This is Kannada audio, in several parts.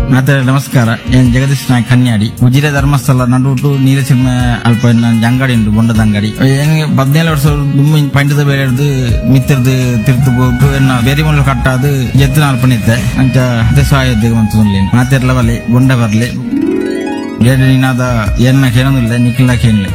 ಮಾತೆ ನಮಸ್ಕಾರ ಏನ್ ಜಗದೀಶ್ ನಾಯಕ್ ಕನ್ಯಾಡಿ ಉಜಿರೆ ಧರ್ಮಸ್ಥಳ ನಡುಟು ನೀಲಸಿಂಹ ಅಲ್ಪ ನಂಜ್ ಅಂಗಡಿ ಉಂಟು ಬೊಂಡದ ಅಂಗಡಿ ಏನ್ ಹದಿನೇಳು ವರ್ಷ ದುಮ್ಮಿ ಪಂಡದ ಬೇರೆ ಹಿಡ್ದು ಮಿತ್ರದು ತಿರ್ತು ಹೋಗ್ತು ಎನ್ನ ಬೇರೆ ಮೂಲ ಕಟ್ಟಾದು ಎತ್ತು ನಾಲ್ಕು ಪಣಿತ್ತೆ ಅಂಚ ದೇಶಾಯೋಧ್ಯೆ ಅಂತ ಮಾತೆರ್ಲ ಬಲೆ ಬೊಂಡ ಬರ್ಲಿ ಗೇಡ್ ನೀನಾದ ಏನ ಕೇಳೋದಿಲ್ಲ ನಿಖಿಲ ಕೇಳಲಿ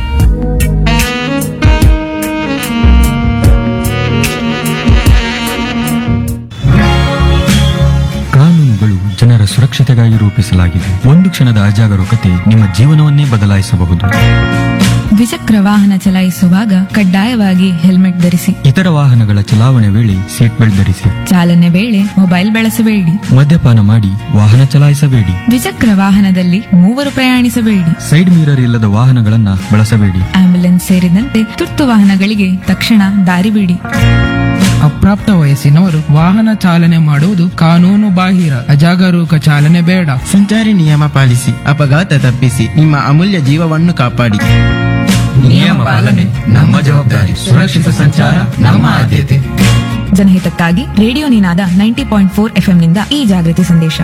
ಕಾನೂನುಗಳು ಜನರ ಸುರಕ್ಷತೆಗಾಗಿ ರೂಪಿಸಲಾಗಿದೆ ಒಂದು ಕ್ಷಣದ ಅಜಾಗರೂಕತೆ ನಿಮ್ಮ ಜೀವನವನ್ನೇ ಬದಲಾಯಿಸಬಹುದು ದ್ವಿಚಕ್ರ ವಾಹನ ಚಲಾಯಿಸುವಾಗ ಕಡ್ಡಾಯವಾಗಿ ಹೆಲ್ಮೆಟ್ ಧರಿಸಿ ಇತರ ವಾಹನಗಳ ಚಲಾವಣೆ ವೇಳೆ ಸೀಟ್ ಬೆಲ್ಟ್ ಧರಿಸಿ ಚಾಲನೆ ವೇಳೆ ಮೊಬೈಲ್ ಬಳಸಬೇಡಿ ಮದ್ಯಪಾನ ಮಾಡಿ ವಾಹನ ಚಲಾಯಿಸಬೇಡಿ ದ್ವಿಚಕ್ರ ವಾಹನದಲ್ಲಿ ಮೂವರು ಪ್ರಯಾಣಿಸಬೇಡಿ ಸೈಡ್ ಮಿರರ್ ಇಲ್ಲದ ವಾಹನಗಳನ್ನ ಬಳಸಬೇಡಿ ಆಂಬ್ಯುಲೆನ್ಸ್ ಸೇರಿದಂತೆ ತುರ್ತು ವಾಹನಗಳಿಗೆ ತಕ್ಷಣ ದಾರಿ ಬಿಡಿ ಅಪ್ರಾಪ್ತ ವಯಸ್ಸಿನವರು ವಾಹನ ಚಾಲನೆ ಮಾಡುವುದು ಕಾನೂನು ಬಾಹಿರ ಅಜಾಗರೂಕ ಚಾಲನೆ ಬೇಡ ಸಂಚಾರಿ ನಿಯಮ ಪಾಲಿಸಿ ಅಪಘಾತ ತಪ್ಪಿಸಿ ನಿಮ್ಮ ಅಮೂಲ್ಯ ಜೀವವನ್ನು ಕಾಪಾಡಿ ನಿಯಮ ಪಾಲನೆ ನಮ್ಮ ಜವಾಬ್ದಾರಿ ಸುರಕ್ಷಿತ ಸಂಚಾರ ನಮ್ಮ ಆದ್ಯತೆ ಜನಹಿತಕ್ಕಾಗಿ radio Ninada ninety point four ನಿಂದ ಈ ಜಾಗೃತಿ ಸಂದೇಶ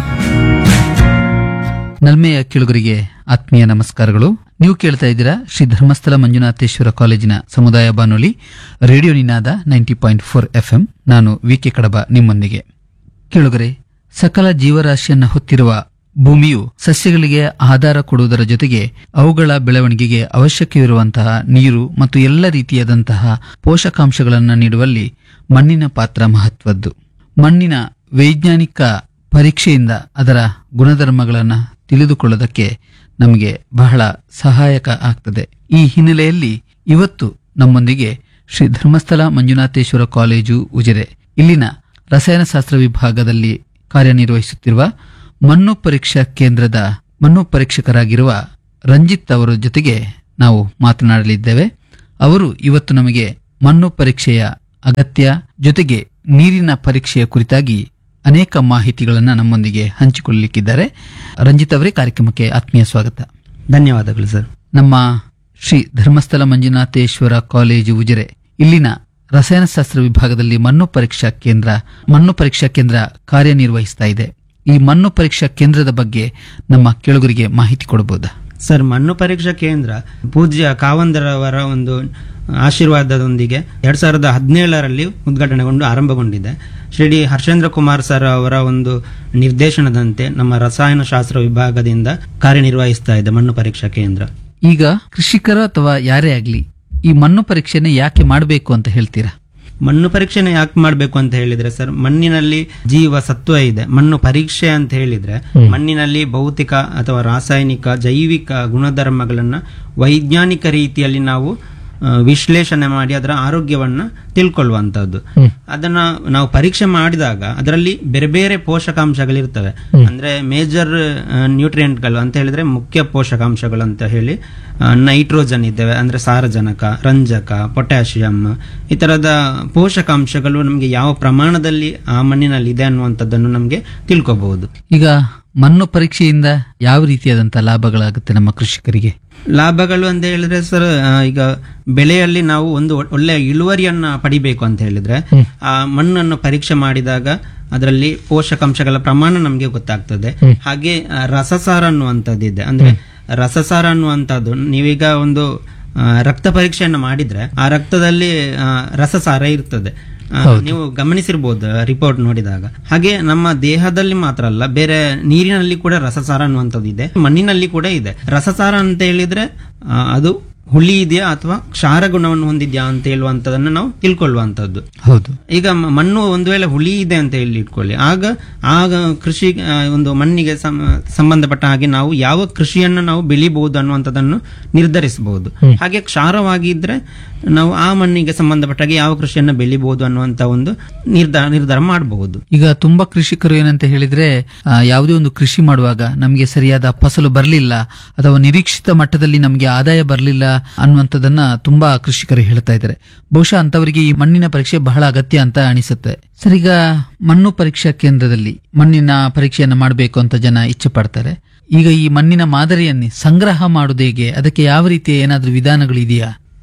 ನಲ್ಮೆಯ ಕಿಳುಗರಿಗೆ ಆತ್ಮೀಯ ನಮಸ್ಕಾರಗಳು ನೀವು ಕೇಳ್ತಾ ಇದ್ದೀರಾ ಶ್ರೀ ಧರ್ಮಸ್ಥಳ ಮಂಜುನಾಥೇಶ್ವರ ಕಾಲೇಜಿನ ಸಮುದಾಯ ಬಾನುಲಿ radio Ninada ninety point four FM ನಾನು ವಿಕೆ ಕಡಬ ನಿಮ್ಮೊಂದಿಗೆ ಕೇಳುಗರೆ ಸಕಲ ಜೀವರಾಶಿಯನ್ನ ಹೊತ್ತಿರುವ ಭೂಮಿಯು ಸಸ್ಯಗಳಿಗೆ ಆಧಾರ ಕೊಡುವುದರ ಜೊತೆಗೆ ಅವುಗಳ ಬೆಳವಣಿಗೆಗೆ ಅವಶ್ಯಕವಿರುವಂತಹ ನೀರು ಮತ್ತು ಎಲ್ಲ ರೀತಿಯಾದಂತಹ ಪೋಷಕಾಂಶಗಳನ್ನು ನೀಡುವಲ್ಲಿ ಮಣ್ಣಿನ ಪಾತ್ರ ಮಹತ್ವದ್ದು ಮಣ್ಣಿನ ವೈಜ್ಞಾನಿಕ ಪರೀಕ್ಷೆಯಿಂದ ಅದರ ಗುಣಧರ್ಮಗಳನ್ನು ತಿಳಿದುಕೊಳ್ಳೋದಕ್ಕೆ ನಮಗೆ ಬಹಳ ಸಹಾಯಕ ಆಗ್ತದೆ ಈ ಹಿನ್ನೆಲೆಯಲ್ಲಿ ಇವತ್ತು ನಮ್ಮೊಂದಿಗೆ ಶ್ರೀ ಧರ್ಮಸ್ಥಳ ಮಂಜುನಾಥೇಶ್ವರ ಕಾಲೇಜು ಉಜಿರೆ ಇಲ್ಲಿನ ರಸಾಯನಶಾಸ್ತ್ರ ವಿಭಾಗದಲ್ಲಿ ಕಾರ್ಯನಿರ್ವಹಿಸುತ್ತಿರುವ ಮಣ್ಣು ಪರೀಕ್ಷಾ ಕೇಂದ್ರದ ಮಣ್ಣು ಪರೀಕ್ಷಕರಾಗಿರುವ ರಂಜಿತ್ ಅವರ ಜೊತೆಗೆ ನಾವು ಮಾತನಾಡಲಿದ್ದೇವೆ ಅವರು ಇವತ್ತು ನಮಗೆ ಮಣ್ಣು ಪರೀಕ್ಷೆಯ ಅಗತ್ಯ ಜೊತೆಗೆ ನೀರಿನ ಪರೀಕ್ಷೆಯ ಕುರಿತಾಗಿ ಅನೇಕ ಮಾಹಿತಿಗಳನ್ನು ನಮ್ಮೊಂದಿಗೆ ಹಂಚಿಕೊಳ್ಳಲಿಕ್ಕಿದ್ದಾರೆ ರಂಜಿತ್ ಅವರೇ ಕಾರ್ಯಕ್ರಮಕ್ಕೆ ಆತ್ಮೀಯ ಸ್ವಾಗತ ಧನ್ಯವಾದಗಳು ಸರ್ ನಮ್ಮ ಶ್ರೀ ಧರ್ಮಸ್ಥಳ ಮಂಜುನಾಥೇಶ್ವರ ಕಾಲೇಜು ಉಜಿರೆ ಇಲ್ಲಿನ ರಸಾಯನಶಾಸ್ತ್ರ ವಿಭಾಗದಲ್ಲಿ ಮಣ್ಣು ಪರೀಕ್ಷಾ ಕೇಂದ್ರ ಮಣ್ಣು ಪರೀಕ್ಷಾ ಕೇಂದ್ರ ಕಾರ್ಯನಿರ್ವಹಿಸ್ತಾ ಇದೆ ಈ ಮಣ್ಣು ಪರೀಕ್ಷಾ ಕೇಂದ್ರದ ಬಗ್ಗೆ ನಮ್ಮ ಕೆಳಗರಿಗೆ ಮಾಹಿತಿ ಕೊಡಬಹುದಾ ಸರ್ ಮಣ್ಣು ಪರೀಕ್ಷಾ ಕೇಂದ್ರ ಪೂಜ್ಯ ಕಾವಂದರವರ ಒಂದು ಆಶೀರ್ವಾದದೊಂದಿಗೆ ಎರಡ್ ಸಾವಿರದ ಹದಿನೇಳರಲ್ಲಿ ಉದ್ಘಾಟನೆಗೊಂಡು ಆರಂಭಗೊಂಡಿದೆ ಶ್ರೀ ಡಿ ಹರ್ಷೇಂದ್ರ ಕುಮಾರ್ ಸರ್ ಅವರ ಒಂದು ನಿರ್ದೇಶನದಂತೆ ನಮ್ಮ ರಸಾಯನಶಾಸ್ತ್ರ ವಿಭಾಗದಿಂದ ಕಾರ್ಯನಿರ್ವಹಿಸ್ತಾ ಇದೆ ಮಣ್ಣು ಪರೀಕ್ಷಾ ಕೇಂದ್ರ ಈಗ ಕೃಷಿಕರು ಅಥವಾ ಯಾರೇ ಆಗ್ಲಿ ಈ ಮಣ್ಣು ಪರೀಕ್ಷೆನ ಯಾಕೆ ಮಾಡಬೇಕು ಅಂತ ಹೇಳ್ತೀರಾ ಮಣ್ಣು ಪರೀಕ್ಷೆನ ಯಾಕೆ ಮಾಡಬೇಕು ಅಂತ ಹೇಳಿದ್ರೆ ಸರ್ ಮಣ್ಣಿನಲ್ಲಿ ಜೀವ ಸತ್ವ ಇದೆ ಮಣ್ಣು ಪರೀಕ್ಷೆ ಅಂತ ಹೇಳಿದ್ರೆ ಮಣ್ಣಿನಲ್ಲಿ ಭೌತಿಕ ಅಥವಾ ರಾಸಾಯನಿಕ ಜೈವಿಕ ಗುಣಧರ್ಮಗಳನ್ನ ವೈಜ್ಞಾನಿಕ ರೀತಿಯಲ್ಲಿ ನಾವು ಆ, ವಿಶ್ಲೇಷಣೆ ಮಾಡಿ ಅದರ ಆರೋಗ್ಯವನ್ನ ತಿಳ್ಕೊಳ್ಳುವಂತದ್ದು ಅದನ್ನ ನಾವು ಪರೀಕ್ಷೆ ಮಾಡಿದಾಗ ಅದರಲ್ಲಿ ಬೇರೆ ಬೇರೆ ಪೋಷಕಾಂಶಗಳಿರ್ತವೆ ಅಂದ್ರೆ ಮೇಜರ್ ನ್ಯೂಟ್ರಿಯೆಂಟ್ಗಳು ಅಂತ ಹೇಳಿದ್ರೆ ಮುಖ್ಯ ಪೋಷಕಾಂಶಗಳು ಅಂತ ಹೇಳಿ ನೈಟ್ರೋಜನ್ ಇದ್ದಾವೆ ಅಂದ್ರೆ ಸಾರಜನಕ ರಂಜಕ ಪೊಟ್ಯಾಷಿಯಂ ಈ ತರದ ಪೋಷಕಾಂಶಗಳು ನಮಗೆ ಯಾವ ಪ್ರಮಾಣದಲ್ಲಿ ಆ ಮಣ್ಣಿನಲ್ಲಿ ಇದೆ ಅನ್ನುವಂಥದ್ದನ್ನು ನಮಗೆ ತಿಳ್ಕೋಬಹುದು ಈಗ ಮಣ್ಣು ಪರೀಕ್ಷೆಯಿಂದ ಯಾವ ರೀತಿಯಾದಂತಹ ಲಾಭಗಳಾಗುತ್ತೆ ನಮ್ಮ ಕೃಷಿಕರಿಗೆ ಲಾಭಗಳು ಅಂತ ಹೇಳಿದ್ರೆ ಸರ್ ಆ, ಈಗ ಬೆಳೆಯಲ್ಲಿ ನಾವು ಒಂದು ಒ- ಒಳ್ಳೆಯ ಇಳುವರಿಯನ್ನ ಪಡಿಬೇಕು ಅಂತ ಹೇಳಿದ್ರೆ ಆ ಮಣ್ಣನ್ನು ಪರೀಕ್ಷೆ ಮಾಡಿದಾಗ ಅದರಲ್ಲಿ ಪೋಷಕಾಂಶಗಳ ಪ್ರಮಾಣ ನಮಗೆ ಗೊತ್ತಾಗ್ತದೆ ಹಾಗೆ ಆ, ರಸಸಾರ ಅನ್ನುವಂಥದ್ದಿದೆ ಅಂದ್ರೆ ರಸಸಾರ ಅನ್ನುವಂಥದ್ದು ನೀವೀಗ ಒಂದು ಆ, ರಕ್ತ ಪರೀಕ್ಷೆಯನ್ನು ಮಾಡಿದ್ರೆ ಆ ರಕ್ತದಲ್ಲಿ ಆ, ರಸಸಾರ ಇರ್ತದೆ ಆ, ನೀವು ಗಮನಿಸಿರ್ಬೋದು ರಿಪೋರ್ಟ್ ನೋಡಿದಾಗ ಹಾಗೆ ನಮ್ಮ ದೇಹದಲ್ಲಿ ಮಾತ್ರ ಅಲ್ಲ ಬೇರೆ ನೀರಿನಲ್ಲಿ ಕೂಡ ರಸಸಾರ ಅನ್ನುವಂಥದ್ದು ಇದೆ ಮಣ್ಣಿನಲ್ಲಿ ಕೂಡ ಇದೆ ರಸಸಾರ ಅಂತ ಹೇಳಿದ್ರೆ ಆ, ಅದು ಹುಳಿ ಇದೆಯಾ ಅಥವಾ ಕ್ಷಾರ ಗುಣವನ್ನು ಹೊಂದಿದ್ಯಾ ಅಂತ ಹೇಳುವಂಥದ್ದನ್ನು ನಾವು ತಿಳ್ಕೊಳ್ಳುವಂಥದ್ದು ಹೌದು ಈಗ ಮ- ಮಣ್ಣು ಒಂದು ವೇಳೆ ಹುಳಿ ಇದೆ ಅಂತ ಹೇಳಿ ಇಟ್ಕೊಳ್ಳಿ ಆಗ ಆಗ ಕೃಷಿ ಆ, ಒಂದು ಮಣ್ಣಿಗೆ ಸಂ- ಸಂಬಂಧಪಟ್ಟ ಹಾಗೆ ನಾವು ಯಾವ ಕೃಷಿಯನ್ನು ನಾವು ಬೆಳಿಬಹುದು ಅನ್ನುವಂಥದ್ದನ್ನು ನಿರ್ಧರಿಸಬಹುದು ಹಾಗೆ ಕ್ಷಾರವಾಗಿದ್ರೆ ನಾವು ಆ ಮಣ್ಣಿಗೆ ಸಂಬಂಧಪಟ್ಟ ಹಾಗೆ ಯಾವ ಕೃಷಿಯನ್ನು ಬೆಳಿಬಹುದು ಅನ್ನುವಂತ ಒಂದು ನಿರ್ಧಾರ ನಿರ್ಧಾರ ಮಾಡಬಹುದು ಈಗ ತುಂಬಾ ಕೃಷಿಕರು ಏನಂತ ಹೇಳಿದ್ರೆ ಆ, ಯಾವುದೇ ಒಂದು ಕೃಷಿ ಮಾಡುವಾಗ ನಮಗೆ ಸರಿಯಾದ ಫಸಲು ಬರಲಿಲ್ಲ ಅಥವಾ ನಿರೀಕ್ಷಿತ ಮಟ್ಟದಲ್ಲಿ ನಮಗೆ ಆದಾಯ ಬರಲಿಲ್ಲ ಅನ್ನುವಂಥದ್ದನ್ನ ತುಂಬಾ ಕೃಷಿಕರು ಹೇಳ್ತಾ ಇದ್ದಾರೆ ಬಹುಶಃ ಅಂತವರಿಗೆ ಈ ಮಣ್ಣಿನ ಪರೀಕ್ಷೆ ಬಹಳ ಅಗತ್ಯ ಅಂತ ಅನಿಸುತ್ತೆ ಸರ್ ಈಗ ಮಣ್ಣು ಪರೀಕ್ಷಾ ಕೇಂದ್ರದಲ್ಲಿ ಮಣ್ಣಿನ ಪರೀಕ್ಷೆಯನ್ನ ಮಾಡಬೇಕು ಅಂತ ಜನ ಇಚ್ಛೆ ಪಡ್ತಾರೆ ಈಗ ಈ ಮಣ್ಣಿನ ಮಾದರಿಯನ್ನೇ ಸಂಗ್ರಹ ಮಾಡುವುದು ಹೇಗೆ ಅದಕ್ಕೆ ಯಾವ ರೀತಿಯ ಏನಾದ್ರೂ ವಿಧಾನಗಳು ಇದೆಯಾ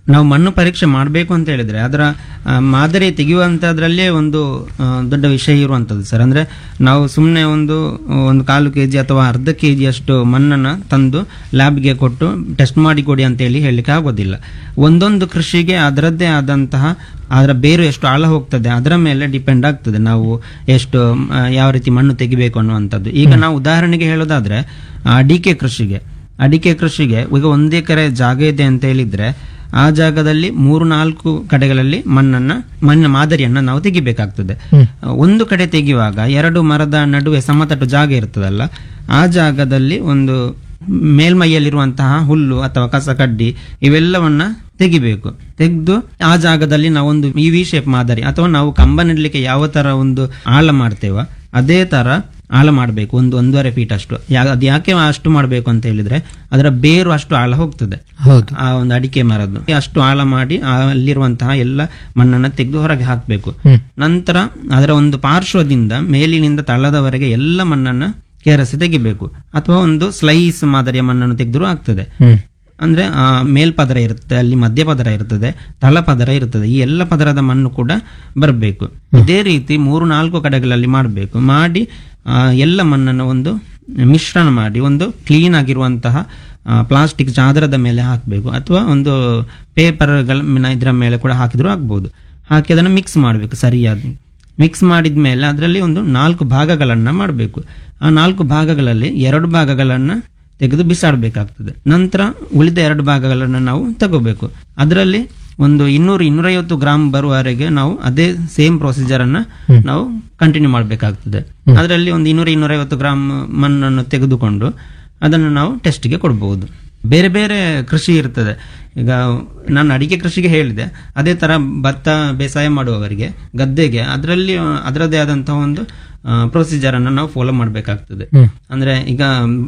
ನಾವು ಮಣ್ಣು ಪರೀಕ್ಷೆ ಮಾಡಬೇಕು ಅಂತ ಹೇಳಿದ್ರೆ ಅದರ ಆ, ಮಾದರಿ ತೆಗೆಯುವಂಥದ್ರಲ್ಲೇ ಒಂದು ಆ, ದೊಡ್ಡ ವಿಷಯ ಇರುವಂಥದ್ದು ಸರ್ ಅಂದ್ರೆ ನಾವು ಸುಮ್ಮನೆ ಒಂದು ಒಂದು ಕಾಲು ಕೆ ಜಿ ಅಥವಾ ಅರ್ಧ ಕೆ ಅಷ್ಟು ಮಣ್ಣನ್ನು ತಂದು ಲ್ಯಾಬ್ಗೆ ಕೊಟ್ಟು ಟೆಸ್ಟ್ ಮಾಡಿ ಕೊಡಿ ಅಂತ ಹೇಳಿ ಹೇಳಲಿಕ್ಕೆ ಆಗೋದಿಲ್ಲ ಒಂದೊಂದು ಕೃಷಿಗೆ ಅದರದ್ದೇ ಆದಂತಹ ಅದರ ಬೇರು ಎಷ್ಟು ಆಳ ಹೋಗ್ತದೆ ಅದರ ಮೇಲೆ ಡಿಪೆಂಡ್ ಆಗ್ತದೆ ನಾವು ಎಷ್ಟು ಆ, ಯಾವ ರೀತಿ ಮಣ್ಣು ತೆಗಿಬೇಕು ಅನ್ನುವಂಥದ್ದು ಈಗ ನಾವು ಉದಾಹರಣೆಗೆ ಹೇಳೋದಾದ್ರೆ ಅಡಿಕೆ ಕೃಷಿಗೆ ಅಡಿಕೆ ಕೃಷಿಗೆ ಈಗ ಒಂದು ಎಕರೆ ಜಾಗ ಇದೆ ಅಂತ ಹೇಳಿದ್ರೆ ಆ ಜಾಗದಲ್ಲಿ ಮೂರು ನಾಲ್ಕು ಕಡೆಗಳಲ್ಲಿ ಮಣ್ಣನ್ನ ಮಣ್ಣಿನ ಮಾದರಿಯನ್ನ ನಾವು ತೆಗಿಬೇಕಾಗ್ತದೆ ಒಂದು ಕಡೆ ತೆಗೆಯುವಾಗ ಎರಡು ಮರದ ನಡುವೆ ಸಮತಟ್ಟು ಜಾಗ ಇರ್ತದಲ್ಲ ಆ ಜಾಗದಲ್ಲಿ ಒಂದು ಮೇಲ್ಮೈಯಲ್ಲಿರುವಂತಹ ಹುಲ್ಲು ಅಥವಾ ಕಸ ಕಡ್ಡಿ ಇವೆಲ್ಲವನ್ನ ತೆಗಿಬೇಕು ತೆಗೆದು ಆ ಜಾಗದಲ್ಲಿ ನಾವು ಒಂದು ಈ ವಿ ಶೇಪ್ ಮಾದರಿ ಅಥವಾ ನಾವು ಕಂಬ ನೆಡ್ಲಿಕ್ಕೆ ಯಾವ ತರ ಒಂದು ಆಳ ಮಾಡ್ತೇವ ಅದೇ ತರ ಆಳ ಮಾಡಬೇಕು ಒಂದು ಒಂದೂವರೆ ಫೀಟ್ ಅಷ್ಟು ಯಾ- ಅದು ಯಾಕೆ ಅಷ್ಟು ಮಾಡಬೇಕು ಅಂತ ಹೇಳಿದ್ರೆ ಅದರ ಬೇರು ಅಷ್ಟು ಆಳ ಹೋಗ್ತದೆ ಹೌದು ಆ ಒಂದು ಅಡಿಕೆ ಮರದ್ದು ಅಷ್ಟು ಆಳ ಮಾಡಿ ಆ ಅಲ್ಲಿರುವಂತಹ ಎಲ್ಲ ಮಣ್ಣನ್ನ ತೆಗೆದು ಹೊರಗೆ ಹಾಕಬೇಕು ನಂತರ ಅದರ ಒಂದು ಪಾರ್ಶ್ವದಿಂದ ಮೇಲಿನಿಂದ ತಳದವರೆಗೆ ಎಲ್ಲ ಮಣ್ಣನ್ನ ಕೆರಸಿ ತೆಗಿಬೇಕು ಅಥವಾ ಒಂದು ಸ್ಲೈಸ್ ಮಾದರಿಯ ಮಣ್ಣನ್ನು ತೆಗೆದರೂ ಆಗ್ತದೆ ಅಂದ್ರೆ ಆ ಮೇಲ್ಪದರ ಇರುತ್ತೆ ಅಲ್ಲಿ ಮಧ್ಯಪದರ ಇರ್ತದೆ ತಳಪದರ ಇರ್ತದೆ ಈ ಎಲ್ಲ ಪದರದ ಮಣ್ಣು ಕೂಡ ಬರಬೇಕು ಇದೇ ರೀತಿ ಮೂರು ನಾಲ್ಕು ಕಡೆಗಳಲ್ಲಿ ಮಾಡಬೇಕು ಮಾಡಿ ಆ, ಎಲ್ಲ ಮಣ್ಣನ್ನು ಒಂದು ಮಿಶ್ರಣ ಮಾಡಿ ಒಂದು ಕ್ಲೀನ್ ಆಗಿರುವಂತಹ ಪ್ಲಾಸ್ಟಿಕ್ ಚಾದರದ ಮೇಲೆ ಹಾಕಬೇಕು ಅಥವಾ ಒಂದು ಪೇಪರ್ಗಳ ಇದರ ಮೇಲೆ ಕೂಡ ಹಾಕಿದ್ರೂ ಆಗ್ಬೋದು ಹಾಕಿ ಅದನ್ನು ಮಿಕ್ಸ್ ಮಾಡಬೇಕು ಸರಿಯಾಗಿ ಮಿಕ್ಸ್ ಮಾಡಿದ ಮೇಲೆ ಅದರಲ್ಲಿ ಒಂದು ನಾಲ್ಕು ಭಾಗಗಳನ್ನ ಮಾಡಬೇಕು ಆ ನಾಲ್ಕು ಭಾಗಗಳಲ್ಲಿ ಎರಡು ಭಾಗಗಳನ್ನ ತೆಗೆದು ಬಿಸಾಡಬೇಕಾಗ್ತದೆ ನಂತರ ಉಳಿದ ಎರಡು ಭಾಗಗಳನ್ನು ನಾವು ತಗೋಬೇಕು ಅದರಲ್ಲಿ ಒಂದು ಇನ್ನೂರು ಇನ್ನೂರೈವತ್ತು ಗ್ರಾಮ್ ಬರುವವರೆಗೆ ನಾವು ಅದೇ ಸೇಮ್ ಪ್ರೊಸೀಜರ್ ಅನ್ನ ನಾವು ಕಂಟಿನ್ಯೂ ಮಾಡಬೇಕಾಗ್ತದೆ ಅದರಲ್ಲಿ ಒಂದು ಇನ್ನೂರ ಇನ್ನೂರೈವತ್ತು ಗ್ರಾಮ್ ಮಣ್ಣನ್ನು ತೆಗೆದುಕೊಂಡು ಅದನ್ನು ನಾವು ಟೆಸ್ಟ್ಗೆ ಕೊಡಬಹುದು ಬೇರೆ ಬೇರೆ ಕೃಷಿ ಇರ್ತದೆ ಈಗ ನಾನು ಅಡಿಕೆ ಕೃಷಿಗೆ ಹೇಳಿದೆ ಅದೇ ತರ ಭತ್ತ ಬೇಸಾಯ ಮಾಡುವವರಿಗೆ ಗದ್ದೆಗೆ ಅದರಲ್ಲಿ ಅದರದ್ದೇ ಆದಂತಹ ಒಂದು ಪ್ರೊಸೀಜರ್ ಅನ್ನು ನಾವು ಫಾಲೋ ಮಾಡಬೇಕಾಗ್ತದೆ ಅಂದ್ರೆ ಈಗ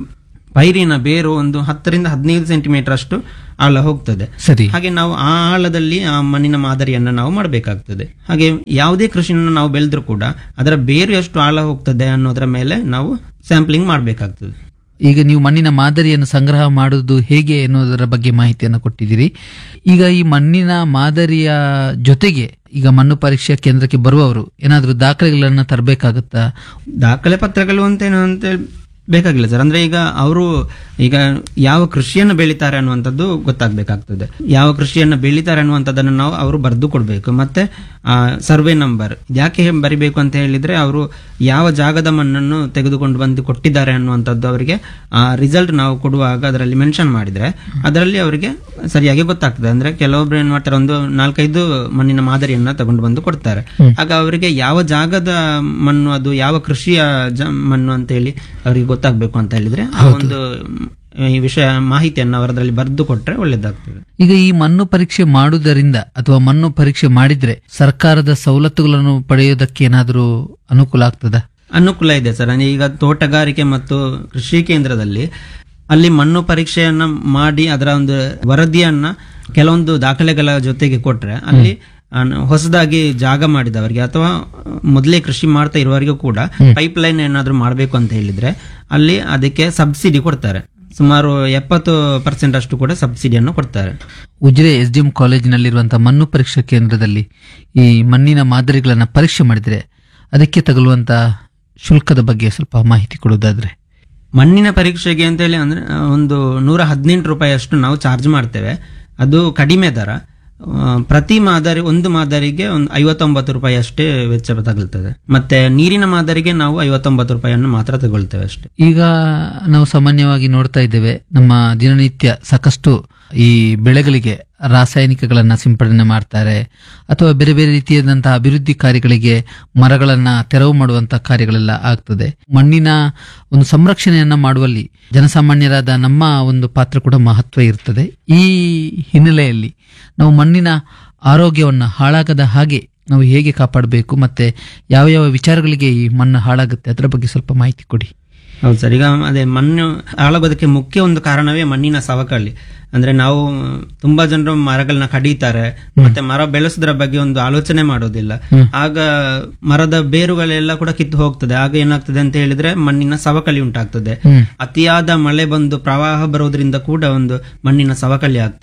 ಪೈರಿನ ಬೇರು ಒಂದು ಹತ್ತರಿಂದ ಹದಿನೈದು ಸೆಂಟಿಮೀಟರ್ ಅಷ್ಟು ಆಳ ಹೋಗ್ತದೆ ಸರಿ ಹಾಗೆ ನಾವು ಆ ಆಳದಲ್ಲಿ ಆ ಮಣ್ಣಿನ ಮಾದರಿಯನ್ನ ನಾವು ಮಾಡಬೇಕಾಗ್ತದೆ ಹಾಗೆ ಯಾವುದೇ ಕೃಷಿನ ನಾವು ಬೆಳೆದ್ರೂ ಕೂಡ ಅದರ ಬೇರು ಎಷ್ಟು ಆಳ ಹೋಗ್ತದೆ ಅನ್ನೋದರ ಮೇಲೆ ನಾವು ಸ್ಯಾಂಪ್ಲಿಂಗ್ ಮಾಡಬೇಕಾಗ್ತದೆ ಈಗ ನೀವು ಮಣ್ಣಿನ ಮಾದರಿಯನ್ನು ಸಂಗ್ರಹ ಮಾಡುವುದು ಹೇಗೆ ಎನ್ನುವುದರ ಬಗ್ಗೆ ಮಾಹಿತಿಯನ್ನು ಕೊಟ್ಟಿದ್ದೀರಿ ಈಗ ಈ ಮಣ್ಣಿನ ಮಾದರಿಯ ಜೊತೆಗೆ ಈಗ ಮಣ್ಣು ಪರೀಕ್ಷಾ ಕೇಂದ್ರಕ್ಕೆ ಬರುವವರು ಏನಾದರೂ ದಾಖಲೆಗಳನ್ನು ತರಬೇಕಾಗುತ್ತಾ ದಾಖಲೆ ಪತ್ರಗಳು ಅಂತ ಏನು ಅಂತ ಹೇಳಿ ಬೇಕಾಗಿಲ್ಲ ಸರ್ ಅಂದ್ರೆ ಈಗ ಅವರು ಈಗ ಯಾವ ಕೃಷಿಯನ್ನು ಬೆಳಿತಾರೆ ಅನ್ನುವಂಥದ್ದು ಗೊತ್ತಾಗಬೇಕಾಗ್ತದೆ ಯಾವ ಕೃಷಿಯನ್ನು ಬೆಳಿತಾರೆ ಅನ್ನುವಂಥದ್ದನ್ನು ನಾವು ಅವರು ಬರೆದು ಕೊಡಬೇಕು ಮತ್ತೆ ಸರ್ವೆ ನಂಬರ್ ಯಾಕೆ ಬರಿಬೇಕು ಅಂತ ಹೇಳಿದ್ರೆ ಅವರು ಯಾವ ಜಾಗದ ಮಣ್ಣನ್ನು ತೆಗೆದುಕೊಂಡು ಬಂದು ಕೊಟ್ಟಿದ್ದಾರೆ ಅನ್ನುವಂಥದ್ದು ಅವರಿಗೆ ಆ ರಿಸಲ್ಟ್ ನಾವು ಕೊಡುವಾಗ ಅದರಲ್ಲಿ ಮೆನ್ಷನ್ ಮಾಡಿದ್ರೆ ಅದರಲ್ಲಿ ಅವರಿಗೆ ಸರಿಯಾಗಿ ಗೊತ್ತಾಗ್ತದೆ ಅಂದ್ರೆ ಕೆಲವೊಬ್ರು ಏನ್ ಮಾಡ್ತಾರೆ ಒಂದು ನಾಲ್ಕೈದು ಮಣ್ಣಿನ ಮಾದರಿಯನ್ನ ತಗೊಂಡು ಬಂದು ಕೊಡ್ತಾರೆ ಆಗ ಅವರಿಗೆ ಯಾವ ಜಾಗದ ಮಣ್ಣು ಅದು ಯಾವ ಕೃಷಿಯ ಜ- ಮಣ್ಣು ಅಂತ ಹೇಳಿ ಅವರಿಗೆ ಗೊತ್ತಾಗ್ಬೇಕು ಅಂತ ಹೇಳಿದ್ರೆ ಆ ಒಂದು ಮ್, ಈ ವಿಷಯ ಮಾಹಿತಿಯನ್ನು ಅವರದ್ರಲ್ಲಿ ಬರೆದು ಕೊಟ್ರೆ ಒಳ್ಳೇದಾಗ್ತದೆ ಈಗ ಈ ಮಣ್ಣು ಪರೀಕ್ಷೆ ಮಾಡುವುದರಿಂದ ಅಥವಾ ಮಣ್ಣು ಪರೀಕ್ಷೆ ಮಾಡಿದ್ರೆ ಸರ್ಕಾರದ ಸವಲತ್ತುಗಳನ್ನು ಪಡೆಯುವುದಕ್ಕೆ ಏನಾದರೂ ಅನುಕೂಲ ಆಗ್ತದಾ ಅನುಕೂಲ ಇದೆ ಸರ್ ಅಂದ್ರೆ ಈಗ ತೋಟಗಾರಿಕೆ ಮತ್ತು ಕೃಷಿ ಕೇಂದ್ರದಲ್ಲಿ ಅಲ್ಲಿ ಮಣ್ಣು ಪರೀಕ್ಷೆಯನ್ನ ಮಾಡಿ ಅದರ ಒಂದು ವರದಿಯನ್ನ ಕೆಲವೊಂದು ದಾಖಲೆಗಳ ಜೊತೆಗೆ ಕೊಟ್ರೆ ಅಲ್ಲಿ ಅನ್- ಹೊಸದಾಗಿ ಜಾಗ ಮಾಡಿದವರಿಗೆ ಅಥವಾ ಮೊದಲೇ ಕೃಷಿ ಮಾಡ್ತಾ ಇರುವವರಿಗೂ ಕೂಡ ಪೈಪ್ ಲೈನ್ ಏನಾದ್ರು ಮಾಡಬೇಕು ಅಂತ ಹೇಳಿದ್ರೆ ಅಲ್ಲಿ ಅದಕ್ಕೆ ಸಬ್ಸಿಡಿ ಕೊಡ್ತಾರೆ ಸುಮಾರು ಎಪ್ಪತ್ತು ಪರ್ಸೆಂಟ್ ಅಷ್ಟು ಕೂಡ ಸಬ್ಸಿಡಿಯನ್ನು ಕೊಡ್ತಾರೆ ಉಜಿರೆ ಎಸ್ ಡಿ ಎಂ ಕಾಲೇಜಿನಲ್ಲಿರುವಂತಹ ಮಣ್ಣು ಪರೀಕ್ಷಾ ಕೇಂದ್ರದಲ್ಲಿ ಈ ಮಣ್ಣಿನ ಮಾದರಿಗಳನ್ನು ಪರೀಕ್ಷೆ ಮಾಡಿದ್ರೆ ಅದಕ್ಕೆ ತಗುಲುವಂತಹ ಶುಲ್ಕದ ಬಗ್ಗೆ ಸ್ವಲ್ಪ ಮಾಹಿತಿ ಕೊಡುವುದಾದ್ರೆ ಮಣ್ಣಿನ ಪರೀಕ್ಷೆಗೆ ಅಂತ ಹೇಳಿ ಅಂದ್ರೆ ಆ, ಒಂದು ನೂರ ಹದಿನೆಂಟು ರೂಪಾಯಿ ಅಷ್ಟು ನಾವು ಚಾರ್ಜ್ ಮಾಡ್ತೇವೆ ಅದು ಕಡಿಮೆ ದರ ಆ, ಪ್ರತಿ ಮಾದರಿ ಒಂದು ಮಾದರಿಗೆ ಒಂದು ಐವತ್ತೊಂಬತ್ತು ರೂಪಾಯಿ ಅಷ್ಟೇ ವೆಚ್ಚ ತಗುಲ್ತದೆ ಮತ್ತೆ ನೀರಿನ ಮಾದರಿಗೆ ನಾವು ಐವತ್ತೊಂಬತ್ತು ರೂಪಾಯಿಯನ್ನು ಮಾತ್ರ ತಗೊಳ್ತೇವೆ ಅಷ್ಟೇ ಈಗ ನಾವು ಸಾಮಾನ್ಯವಾಗಿ ನೋಡ್ತಾ ಇದ್ದೇವೆ ನಮ್ಮ ದಿನನಿತ್ಯ ಸಾಕಷ್ಟು ಈ ಬೆಳೆಗಳಿಗೆ ರಾಸಾಯನಿಕಗಳನ್ನ ಸಿಂಪಡಣೆ ಮಾಡ್ತಾರೆ ಅಥವಾ ಬೇರೆ ಬೇರೆ ರೀತಿಯಾದಂತಹ ಅಭಿವೃದ್ಧಿ ಕಾರ್ಯಗಳಿಗೆ ಮರಗಳನ್ನ ತೆರವು ಮಾಡುವಂತಹ ಕಾರ್ಯಗಳೆಲ್ಲ ಆಗ್ತದೆ ಮಣ್ಣಿನ ಒಂದು ಸಂರಕ್ಷಣೆಯನ್ನ ಮಾಡುವಲ್ಲಿ ಜನಸಾಮಾನ್ಯರಾದ ನಮ್ಮ ಒಂದು ಪಾತ್ರ ಕೂಡ ಮಹತ್ವ ಇರ್ತದೆ ಈ ಹಿನ್ನೆಲೆಯಲ್ಲಿ ನಾವು ಮಣ್ಣಿನ ಆರೋಗ್ಯವನ್ನ ಹಾಳಾಗದ ಹಾಗೆ ನಾವು ಹೇಗೆ ಕಾಪಾಡಬೇಕು ಮತ್ತೆ ಯಾವ ಯಾವ ವಿಚಾರಗಳಿಗೆ ಈ ಮಣ್ಣು ಹಾಳಾಗುತ್ತೆ ಅದರ ಬಗ್ಗೆ ಸ್ವಲ್ಪ ಮಾಹಿತಿ ಕೊಡಿ ಹೌದು ಸರ್ ಈಗ ಅದೇ ಮಣ್ಣು ಹಾಳಾಗೋದಕ್ಕೆ ಮುಖ್ಯ ಒಂದು ಕಾರಣವೇ ಮಣ್ಣಿನ ಸವಕಳಿ ಅಂದ್ರೆ ನಾವು ತುಂಬಾ ಜನರು ಮರಗಳನ್ನ ಕಡಿತಾರೆ ಮತ್ತೆ ಮರ ಬೆಳೆಸೋದ್ರ ಬಗ್ಗೆ ಒಂದು ಆಲೋಚನೆ ಮಾಡೋದಿಲ್ಲ ಆಗ ಮರದ ಬೇರುಗಳೆಲ್ಲ ಕೂಡ ಕಿತ್ತು ಹೋಗ್ತದೆ ಆಗ ಏನಾಗ್ತದೆ ಅಂತ ಹೇಳಿದ್ರೆ ಮಣ್ಣಿನ ಸವಕಳಿ ಉಂಟಾಗ್ತದೆ ಅತಿಯಾದ ಮಳೆ ಬಂದು ಪ್ರವಾಹ ಬರೋದ್ರಿಂದ ಕೂಡ ಒಂದು ಮಣ್ಣಿನ ಸವಕಳಿ ಆಗ್ತದೆ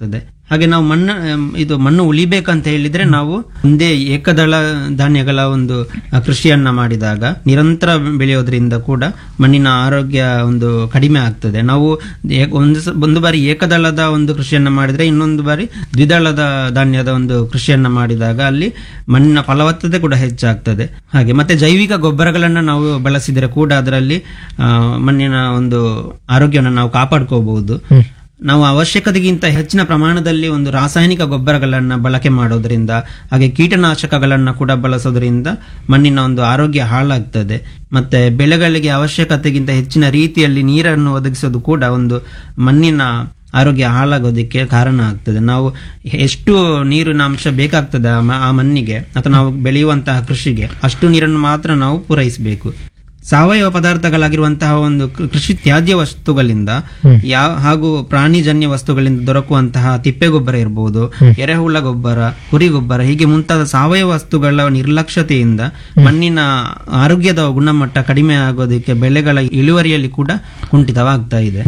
ಹಾಗೆ ನಾವು ಮಣ್ಣು ಆಮ್, ಇದು ಮಣ್ಣು ಉಳಿಬೇಕಂತ ಹೇಳಿದ್ರೆ ನಾವು ಒಂದೇ ಏಕದಳ ಧಾನ್ಯಗಳ ಒಂದು ಆ, ಕೃಷಿಯನ್ನ ಮಾಡಿದಾಗ ನಿರಂತರ ಬೆಳೆಯೋದ್ರಿಂದ ಕೂಡ ಮಣ್ಣಿನ ಆರೋಗ್ಯ ಒಂದು ಕಡಿಮೆ ಆಗ್ತದೆ ನಾವು ಏ- ಒಂದು ಸ- ಒಂದು ಬಾರಿ ಏಕದಳದ ಒಂದು ಕೃಷಿಯನ್ನ ಮಾಡಿದ್ರೆ ಇನ್ನೊಂದು ಬಾರಿ ದ್ವಿದಳದ ಧಾನ್ಯದ ಒಂದು ಕೃಷಿಯನ್ನ ಮಾಡಿದಾಗ ಅಲ್ಲಿ ಮಣ್ಣಿನ ಫಲವತ್ತತೆ ಕೂಡ ಹೆಚ್ಚಾಗ್ತದೆ ಹಾಗೆ ಮತ್ತೆ ಜೈವಿಕ ಗೊಬ್ಬರಗಳನ್ನ ನಾವು ಬಳಸಿದರೆ ಕೂಡ ಅದರಲ್ಲಿ ಆ, ಮಣ್ಣಿನ ಒಂದು ಆರೋಗ್ಯವನ್ನು ನಾವು ಕಾಪಾಡ್ಕೋಬಹುದು ನಾವು ಅವಶ್ಯಕತೆಗಿಂತ ಹೆಚ್ಚಿನ ಪ್ರಮಾಣದಲ್ಲಿ ಒಂದು ರಾಸಾಯನಿಕ ಗೊಬ್ಬರಗಳನ್ನ ಬಳಕೆ ಮಾಡೋದ್ರಿಂದ ಹಾಗೆ ಕೀಟನಾಶಕಗಳನ್ನ ಕೂಡ ಬಳಸೋದ್ರಿಂದ ಮಣ್ಣಿನ ಒಂದು ಆರೋಗ್ಯ ಹಾಳಾಗ್ತದೆ ಮತ್ತೆ ಬೆಳೆಗಳಿಗೆ ಅವಶ್ಯಕತೆಗಿಂತ ಹೆಚ್ಚಿನ ರೀತಿಯಲ್ಲಿ ನೀರನ್ನು ಒದಗಿಸೋದು ಕೂಡ ಒಂದು ಮಣ್ಣಿನ ಆರೋಗ್ಯ ಹಾಳಾಗೋದಕ್ಕೆ ಕಾರಣ ಆಗ್ತದೆ ನಾವು ಎಷ್ಟು ನೀರಿನ ಅಂಶ ಬೇಕಾಗ್ತದೆ ಆ ಮ- ಆ ಮಣ್ಣಿಗೆ ಅಥವಾ ನಾವು ಬೆಳೆಯುವಂತಹ ಕೃಷಿಗೆ ಅಷ್ಟು ನೀರನ್ನು ಮಾತ್ರ ನಾವು ಪೂರೈಸಬೇಕು ಸಾವಯವ ಪದಾರ್ಥಗಳಾಗಿರುವಂತಹ ಒಂದು ಕೃ- ಕೃಷಿ ತ್ಯಾಜ್ಯ ವಸ್ತುಗಳಿಂದ ಯಾವ ಹಾಗೂ ಪ್ರಾಣಿಜನ್ಯ ವಸ್ತುಗಳಿಂದ ದೊರಕುವಂತಹ ತಿಪ್ಪೆ ಗೊಬ್ಬರ ಇರಬಹುದು ಎರೆಹುಳ ಗೊಬ್ಬರ ಕುರಿ ಗೊಬ್ಬರ ಹೀಗೆ ಮುಂತಾದ ಸಾವಯವ ವಸ್ತುಗಳ ನಿರ್ಲಕ್ಷ್ಯತೆಯಿಂದ ಮಣ್ಣಿನ ಆರೋಗ್ಯದ ಗುಣಮಟ್ಟ ಕಡಿಮೆ ಆಗೋದಕ್ಕೆ ಬೆಳೆಗಳ ಇಳುವರಿಯಲ್ಲಿ ಕೂಡ ಕುಂಠಿತವಾಗ್ತಾ ಇದೆ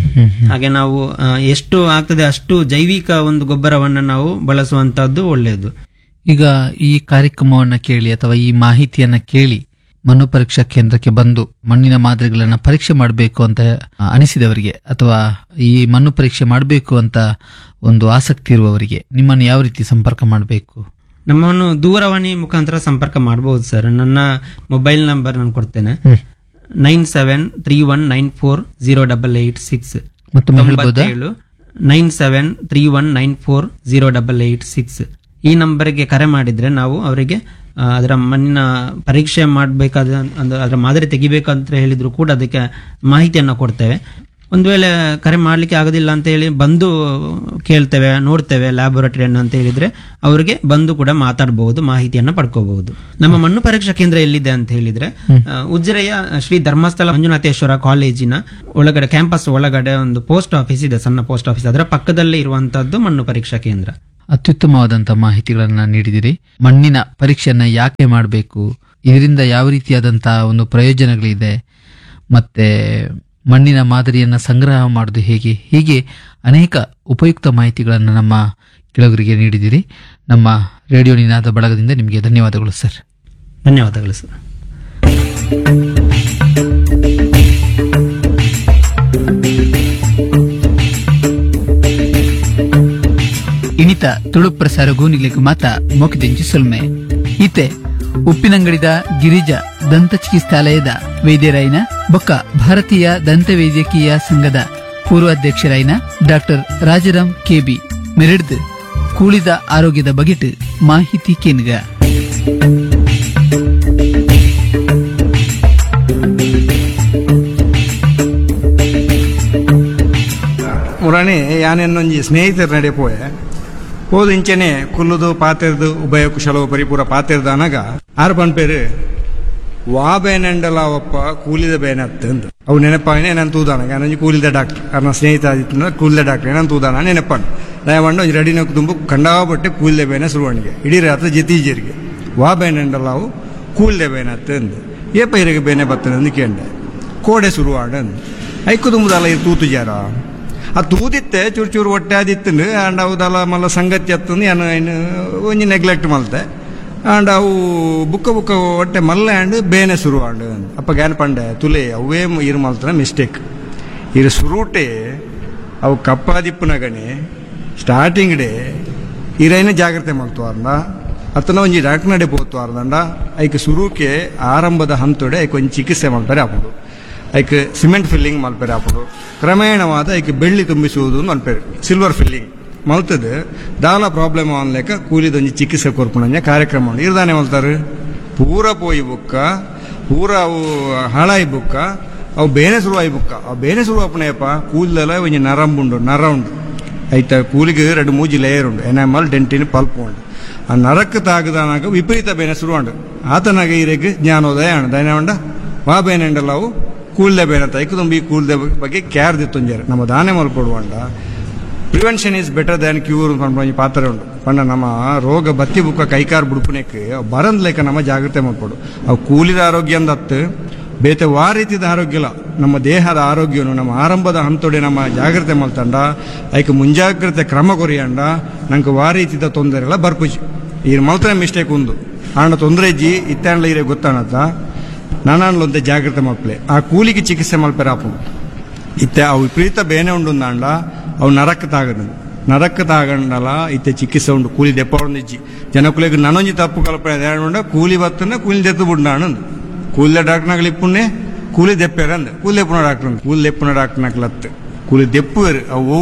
ಹಾಗೆ ನಾವು ಆ, ಎಷ್ಟು ಆಗ್ತದೆ ಅಷ್ಟು ಜೈವಿಕ ಒಂದು ಗೊಬ್ಬರವನ್ನು ನಾವು ಬಳಸುವಂತಹದ್ದು ಒಳ್ಳೆಯದು ಈಗ ಈ ಕಾರ್ಯಕ್ರಮವನ್ನ ಕೇಳಿ ಅಥವಾ ಈ ಮಾಹಿತಿಯನ್ನ ಕೇಳಿ ಮಣ್ಣು ಪರೀಕ್ಷಾ ಕೇಂದ್ರಕ್ಕೆ ಬಂದು ಮಣ್ಣಿನ ಮಾದರಿಗಳನ್ನ ಪರೀಕ್ಷೆ ಮಾಡಬೇಕು ಅಂತ ಅನಿಸಿದವರಿಗೆ ಅಥವಾ ಈ ಮಣ್ಣು ಪರೀಕ್ಷೆ ಮಾಡಬೇಕು ಅಂತ ಒಂದು ಆಸಕ್ತಿ ಇರುವವರಿಗೆ ನಿಮ್ಮನ್ನು ಯಾವ ರೀತಿ ಸಂಪರ್ಕ ಮಾಡಬೇಕು ನಮ್ಮನ್ನು ದೂರವಾಣಿ ಮುಖಾಂತರ ಸಂಪರ್ಕ ಮಾಡಬಹುದು ಸರ್ ನನ್ನ ಮೊಬೈಲ್ ನಂಬರ್ ನಾನು ಕೊಡ್ತೇನೆ nine seven three one nine four zero double eight six ಮತ್ತೊಮ್ಮೆ ಹೇಳ್ಬೋದಾ nine seven three one nine four zero double eight six ಈ ನಂಬರ್ಗೆ ಕರೆ ಮಾಡಿದ್ರೆ ನಾವು ಅವರಿಗೆ ಆ, ಅದರ ಮಣ್ಣಿನ ಪರೀಕ್ಷೆ ಮಾಡಬೇಕಾದ ಅಂದ್ರೆ ಅದರ ಮಾದರಿ ತೆಗಿಬೇಕಂತ ಹೇಳಿದ್ರು ಕೂಡ ಅದಕ್ಕೆ ಮಾಹಿತಿಯನ್ನು ಕೊಡ್ತೇವೆ ಒಂದು ವೇಳೆ ಕರೆ ಮಾಡ್ಲಿಕ್ಕೆ ಆಗೋದಿಲ್ಲ ಅಂತ ಹೇಳಿ ಬಂದು ಕೇಳ್ತೇವೆ ನೋಡ್ತೇವೆ ಲ್ಯಾಬೊರೇಟರಿಯನ್ನು ಅಂತ ಹೇಳಿದ್ರೆ ಅವರಿಗೆ ಬಂದು ಕೂಡ ಮಾತಾಡಬಹುದು ಮಾಹಿತಿಯನ್ನು ಪಡ್ಕೋಬಹುದು ನಮ್ಮ ಮಣ್ಣು ಪರೀಕ್ಷಾ ಕೇಂದ್ರ ಎಲ್ಲಿದೆ ಅಂತ ಹೇಳಿದ್ರೆ ಆ, ಉಜಿರೆಯ ಶ್ರೀ ಧರ್ಮಸ್ಥಳ ಮಂಜುನಾಥೇಶ್ವರ ಕಾಲೇಜಿನ ಒಳಗಡೆ ಕ್ಯಾಂಪಸ್ ಒಳಗಡೆ ಒಂದು ಪೋಸ್ಟ್ ಆಫೀಸ್ ಇದೆ ಸಣ್ಣ ಪೋಸ್ಟ್ ಆಫೀಸ್ ಅದರ ಪಕ್ಕದಲ್ಲೇ ಇರುವಂತದ್ದು ಮಣ್ಣು ಪರೀಕ್ಷಾ ಕೇಂದ್ರ ಅತ್ಯುತ್ತಮವಾದಂತಹ ಮಾಹಿತಿಗಳನ್ನ ನೀಡಿದಿರಿ ಮಣ್ಣಿನ ಪರೀಕ್ಷೆಯನ್ನ ಯಾಕೆ ಮಾಡಬೇಕು ಇದರಿಂದ ಯಾವ ರೀತಿಯಾದಂತಹ ಒಂದು ಪ್ರಯೋಜನಗಳಿದೆ ಮತ್ತೆ ಮಣ್ಣಿನ ಮಾದರಿಯನ್ನ ಸಂಗ್ರಹ ಮಾಡೋದು ಹೇಗೆ ಹೀಗೆ ಅನೇಕ ಉಪಯುಕ್ತ ಮಾಹಿತಿಗಳನ್ನು ನಮ್ಮ ಕೆಳಗರಿಗೆ ನೀಡಿದಿರಿ ನಮ್ಮ ರೇಡಿಯೋ ನಿನಾದ ಬಳಗದಿಂದ ನಿಮಗೆ ಧನ್ಯವಾದಗಳು ಸರ್ ಧನ್ಯವಾದಗಳು ಸರ್ ಇಣಿತ ತುಳು ಪ್ರಸಾರ ಗೂನಿಗ್ಲಿಕ್ಕೆ ಮಾತ ಮೊಕದೆಂಚು ಸೊಲ್ಮೆ ಈತೆ ಉಪ್ಪಿನಂಗಡಿದ ಗಿರಿಜಾ ದಂತ ಚಿಕಿತ್ಸಾಲಯದ ವೈದ್ಯರಾಯಿನ ಬೊಕ್ಕ ಭಾರತೀಯ ದಂತ ವೈದ್ಯಕೀಯ ಸಂಘದ ಪೂರ್ವಾಧ್ಯಕ್ಷರಾಯಿನ ಡಾಕ್ಟರ್ ರಾಜರಾಮ್ ಕೆಬಿ ಮೆರೆಡ್ದು ಕೂಳಿದ ಆರೋಗ್ಯದ ಬಗೆಟ್ ಮಾಹಿತಿ ಕೇನ್ಗ ಮುರಣಿ ಯಾನೆನ್ನೊಂಜಿ ಸ್ನೇಹಿತರ ನಡೆ ಪೋಯೆ ಹೋದ ಇಂಚೆನೆ ಕುಲ್ಲುದು ಪಾತೆರ್ದು ಉಭಯ ಕುಶಲವು ಪರಿಪೂರ ಪಾತೆರ್ದ ಅನಗ ಆರು ಪನ್ಪೇರು ವಾ ಬೇನೆಂಡಲ ಒಪ್ಪ ಕೂಲಿದ ಬೇನೆ ಅತ್ತಂದು ಅವು ನೆನಪಾಗಿನೇ ನಾನು ತೂದಾನ ನಾನು ಕೂಲಿದ ಡಾಕ್ಟರ್ ನನ್ನ ಸ್ನೇಹಿತ ಆದಿತ್ತು ಕೂಲಿದ ಡಾಕ್ಟರ್ ನಾನು ತೂದಾನ ನೆನಪಣ್ಣ ದಯವಂಡ ಒಂಜಿ ರೆಡಿ ನಕ್ಕು ತುಂಬ ಕಂಡಾಪಟ್ಟೆ ಕೂಲಿದ ಬೇನೆ ಸುರುವಣಿಗೆ ಇಡೀ ರಾತ್ರಿ ಜತೀಜರಿಗೆ ವಾ ಬೇನೆಂಡಲಾವು ಕೂಲಿದ ಬೇನೆ ಅತ್ತಂದು ಏಪ ಇರಿಗೆ ಬೇನೆ ಬರ್ತದೆ ಅಂದು ಕೇಂಡೆ ಕೋಡೆ ಶುರುವಾಡಂದು ಐಕು ತುಂಬದಲ್ಲ ಇದು ತೂತು ಜಾರ ಆ ತೂದಿತ್ತೆ ಚೂರು ಚೂರು ಹೊಟ್ಟೆ ಆದಿತ್ತು ಆಂಡ್ ಅವದಲ್ಲ ಮಲ್ಲ ಸಂಗತಿ ಅತ್ತಂದು ಏನು ಏನು ಒಂಜಿ ನೆಗ್ಲೆಕ್ಟ್ ಮಲ್ತೆ ಆಂಡ್ ಅವು ಬುಕ್ಕ ಬುಕ್ಕ ಹೊಟ್ಟೆ ಮಲ್ಲ ಆಂಡ್ ಬೇನೆ ಶುರು ಆಂಡ್ ಅಪ್ಪ ಗ್ಯಾನ್ ಪಂಡೆ ತುಲೆ ಅವೇ ಇರು ಮಲ್ತನ ಮಿಸ್ಟೇಕ್ ಇರು ಸುರುಟೆ ಅವು ಕಪ್ಪಾದಿಪ್ಪನ ಗಣಿ ಸ್ಟಾರ್ಟಿಂಗ್ ಡೇ ಇರೇನೆ ಜಾಗ್ರತೆ ಮಾಡ್ತವಾರ್ನ ಅತ್ತನ ಒಂಜಿ ಡಾಕ್ಟರ್ ನಡೆ ಪೋತ್ವಾರ್ದಂಡ ಐಕ್ ಸುರುಕೆ ಆರಂಭದ ಹಂತೊಡೆ ಐಕ್ ಒಂಜಿ ಚಿಕಿತ್ಸೆ ಮಾಡ್ತಾರೆ ಹಾಪುಡು ಐಕ್ ಸಿಮೆಂಟ್ ಫಿಲ್ಲಿಂಗ್ ಮಲ್ಪೆರೆ ಹಾಪುಡು ಕ್ರಮೇಣವಾದ ಐಕ್ ಬೆಳ್ಳಿ ತುಂಬಿಸುವುದು ಮಲ್ಪೆರೆ ಸಿಲ್ವರ್ ಫಿಲ್ಲಿಂಗ್ ಮಲ್ತದೆ ದಾಲ ಪ್ರಾಬ್ಲಮ್ ಅನ್ಲೇಕ ಕೂಲಿದೊಂಜಿ ಚಿಕಿತ್ಸೆ ಕೊರ್ಪುಣಂಜ ಕಾರ್ಯಕ್ರಮ ಉಂಡು ಇರ್ದಾನೆ ಮಲ್ತಾರೆ ಪೂರ ಪೋಯಿ ಬುಕ್ಕ ಪೂರ ಅವು ಹಾಳಾಯಿ ಬುಕ್ಕ ಅವು ಬೇನೆ ಶುರುವಾಯಿ ಬುಕ್ಕ ಅವು ಬೇನೆ ಶುರು ಅಪ್ಪಣೆಯಪ್ಪ ಕೂದಲೆಲ್ಲ ಒಂಜಿ ನರಂಬುಂಡು ನರ ಉಂಡು ಐತ ಕೂಲಿಗೆ ಎರಡು ಮೂಜಿ ಲೇಯರ್ ಉಂಡು ಎನಾಮಲ್ ಡೆಂಟಿನ್ ಪಲ್ಪ್ ಉಂಡು ಆ ನರಕ್ಕೆ ತಾಗದಾನಾಗ ವಿಪರೀತ ಬೇನೆ ಶುರುವಾಂಡು ಆತನಾಗ ಇರೆಗ್ ಜ್ಞಾನೋದಯ ಅಣ್ಣ ದಯನವಂಡ ವಾ ಬೇನೆ ಉಂಡಲ್ಲ ಅವು ಕೂಲ್ದೆ ಬೇನೆ ಅಂತ ಐಕು ತುಂಬಿ ಕೂಲ್ದೆ ಬಗ್ಗೆ ಕ್ಯಾರ್ ದಿತ್ತೊಂಜಾರೆ ನಮ್ಮ ದಾನೆ ಮಲ್ಪಡುವಂಡ prevention is better than cure ಪಂಡ ಪಾತ್ರ ಉಂಡು ಪಂಡ ನಮ್ಮ ರೋಗ ಬತ್ತಿ ಬುಕ್ಕ ಕೈಕಾರ್ ಬುಡುಪುನೆಕ್ ಬರಂದ್ ಲೆಕ್ಕ ನಮ್ಮ ಜಾಗ್ರತೆ ಮಾಡ್ಕೊಡು ಅವು ಕೂಲಿದ ಆರೋಗ್ಯ ಅಂದತ್ತು ಬೇತೆ ವಾ ರೀತಿದ ಆರೋಗ್ಯ ಇಲ್ಲ ನಮ್ಮ ದೇಹದ ಆರೋಗ್ಯವನ್ನು ನಮ್ಮ ಆರಂಭದ ಹಂತೊಡೆ ನಮ್ಮ ಜಾಗ್ರತೆ ಮಲ್ತಂಡ ಐಕ್ ಮುಂಜಾಗ್ರತೆ ಕ್ರಮ ಕೊರಿಯಂಡ ನಂಗೆ ವಾ ರೀತಿದ ತೊಂದರೆಗಳ ಬರ್ಪುಜಿ ಈ ಮಲ್ತನ ಮಿಸ್ಟೇಕ್ ಒಂದು ಆಂಡ ತೊಂದರೆ ಇಜ್ಜಿ ಇತ್ತಾಂಡ್ಲ ಇರೇ ಗೊತ್ತಾಣತ್ತ ನಾನಾಂಡ್ಲೊಂದೆ ಜಾಗ್ರತೆ ಮಲ್ಪಲೆ ಆ ಕೂಲಿಗೆ ಚಿಕಿತ್ಸೆ ಮಲ್ಪೆರ ಆಪು ಇತ್ತೆ ಅವು ವಿಪರೀತ ಬೇನೆ ಉಂಡು ಅಂಡ ಅವು ನರಕ ತಾಗದ ನರಕ ತಾಗಂಡಲ ಇತ್ತೆ ಚಿಕಿತ್ಸೆ ಉಂಡು ಕೂಲಿ ದೆಪ್ಪ ಉಂದಿಜ್ಜಿ ಜನಕುಲಿಗೆ ನನೊಂಜಿ ತಪ್ಪು ಕಲ್ಪನೆ ಉಂಡ ಕೂಲಿ ಬತ್ತನ ಕೂಲಿ ದೆತ್ತು ಬುಡ್ಡಾಣಂದು ಕೂಲಿ ಡಾಕ್ಟರ್ನಾಗಲಿ ಇಪ್ಪುಣ್ಣೆ ಕೂಲಿ ದೆಪ್ಪೇರ ಅಂದ ಕೂಲಿ ದೆಪ್ಪುನ ಡಾಕ್ಟರ್ ಕೂಲಿ ದೆಪ್ಪುನ ಡಾಕ್ಟರ್ನಾಗ್ಲತ್ತು ಕೂಲಿ ದೆಪ್ಪುವೇರು ಅವು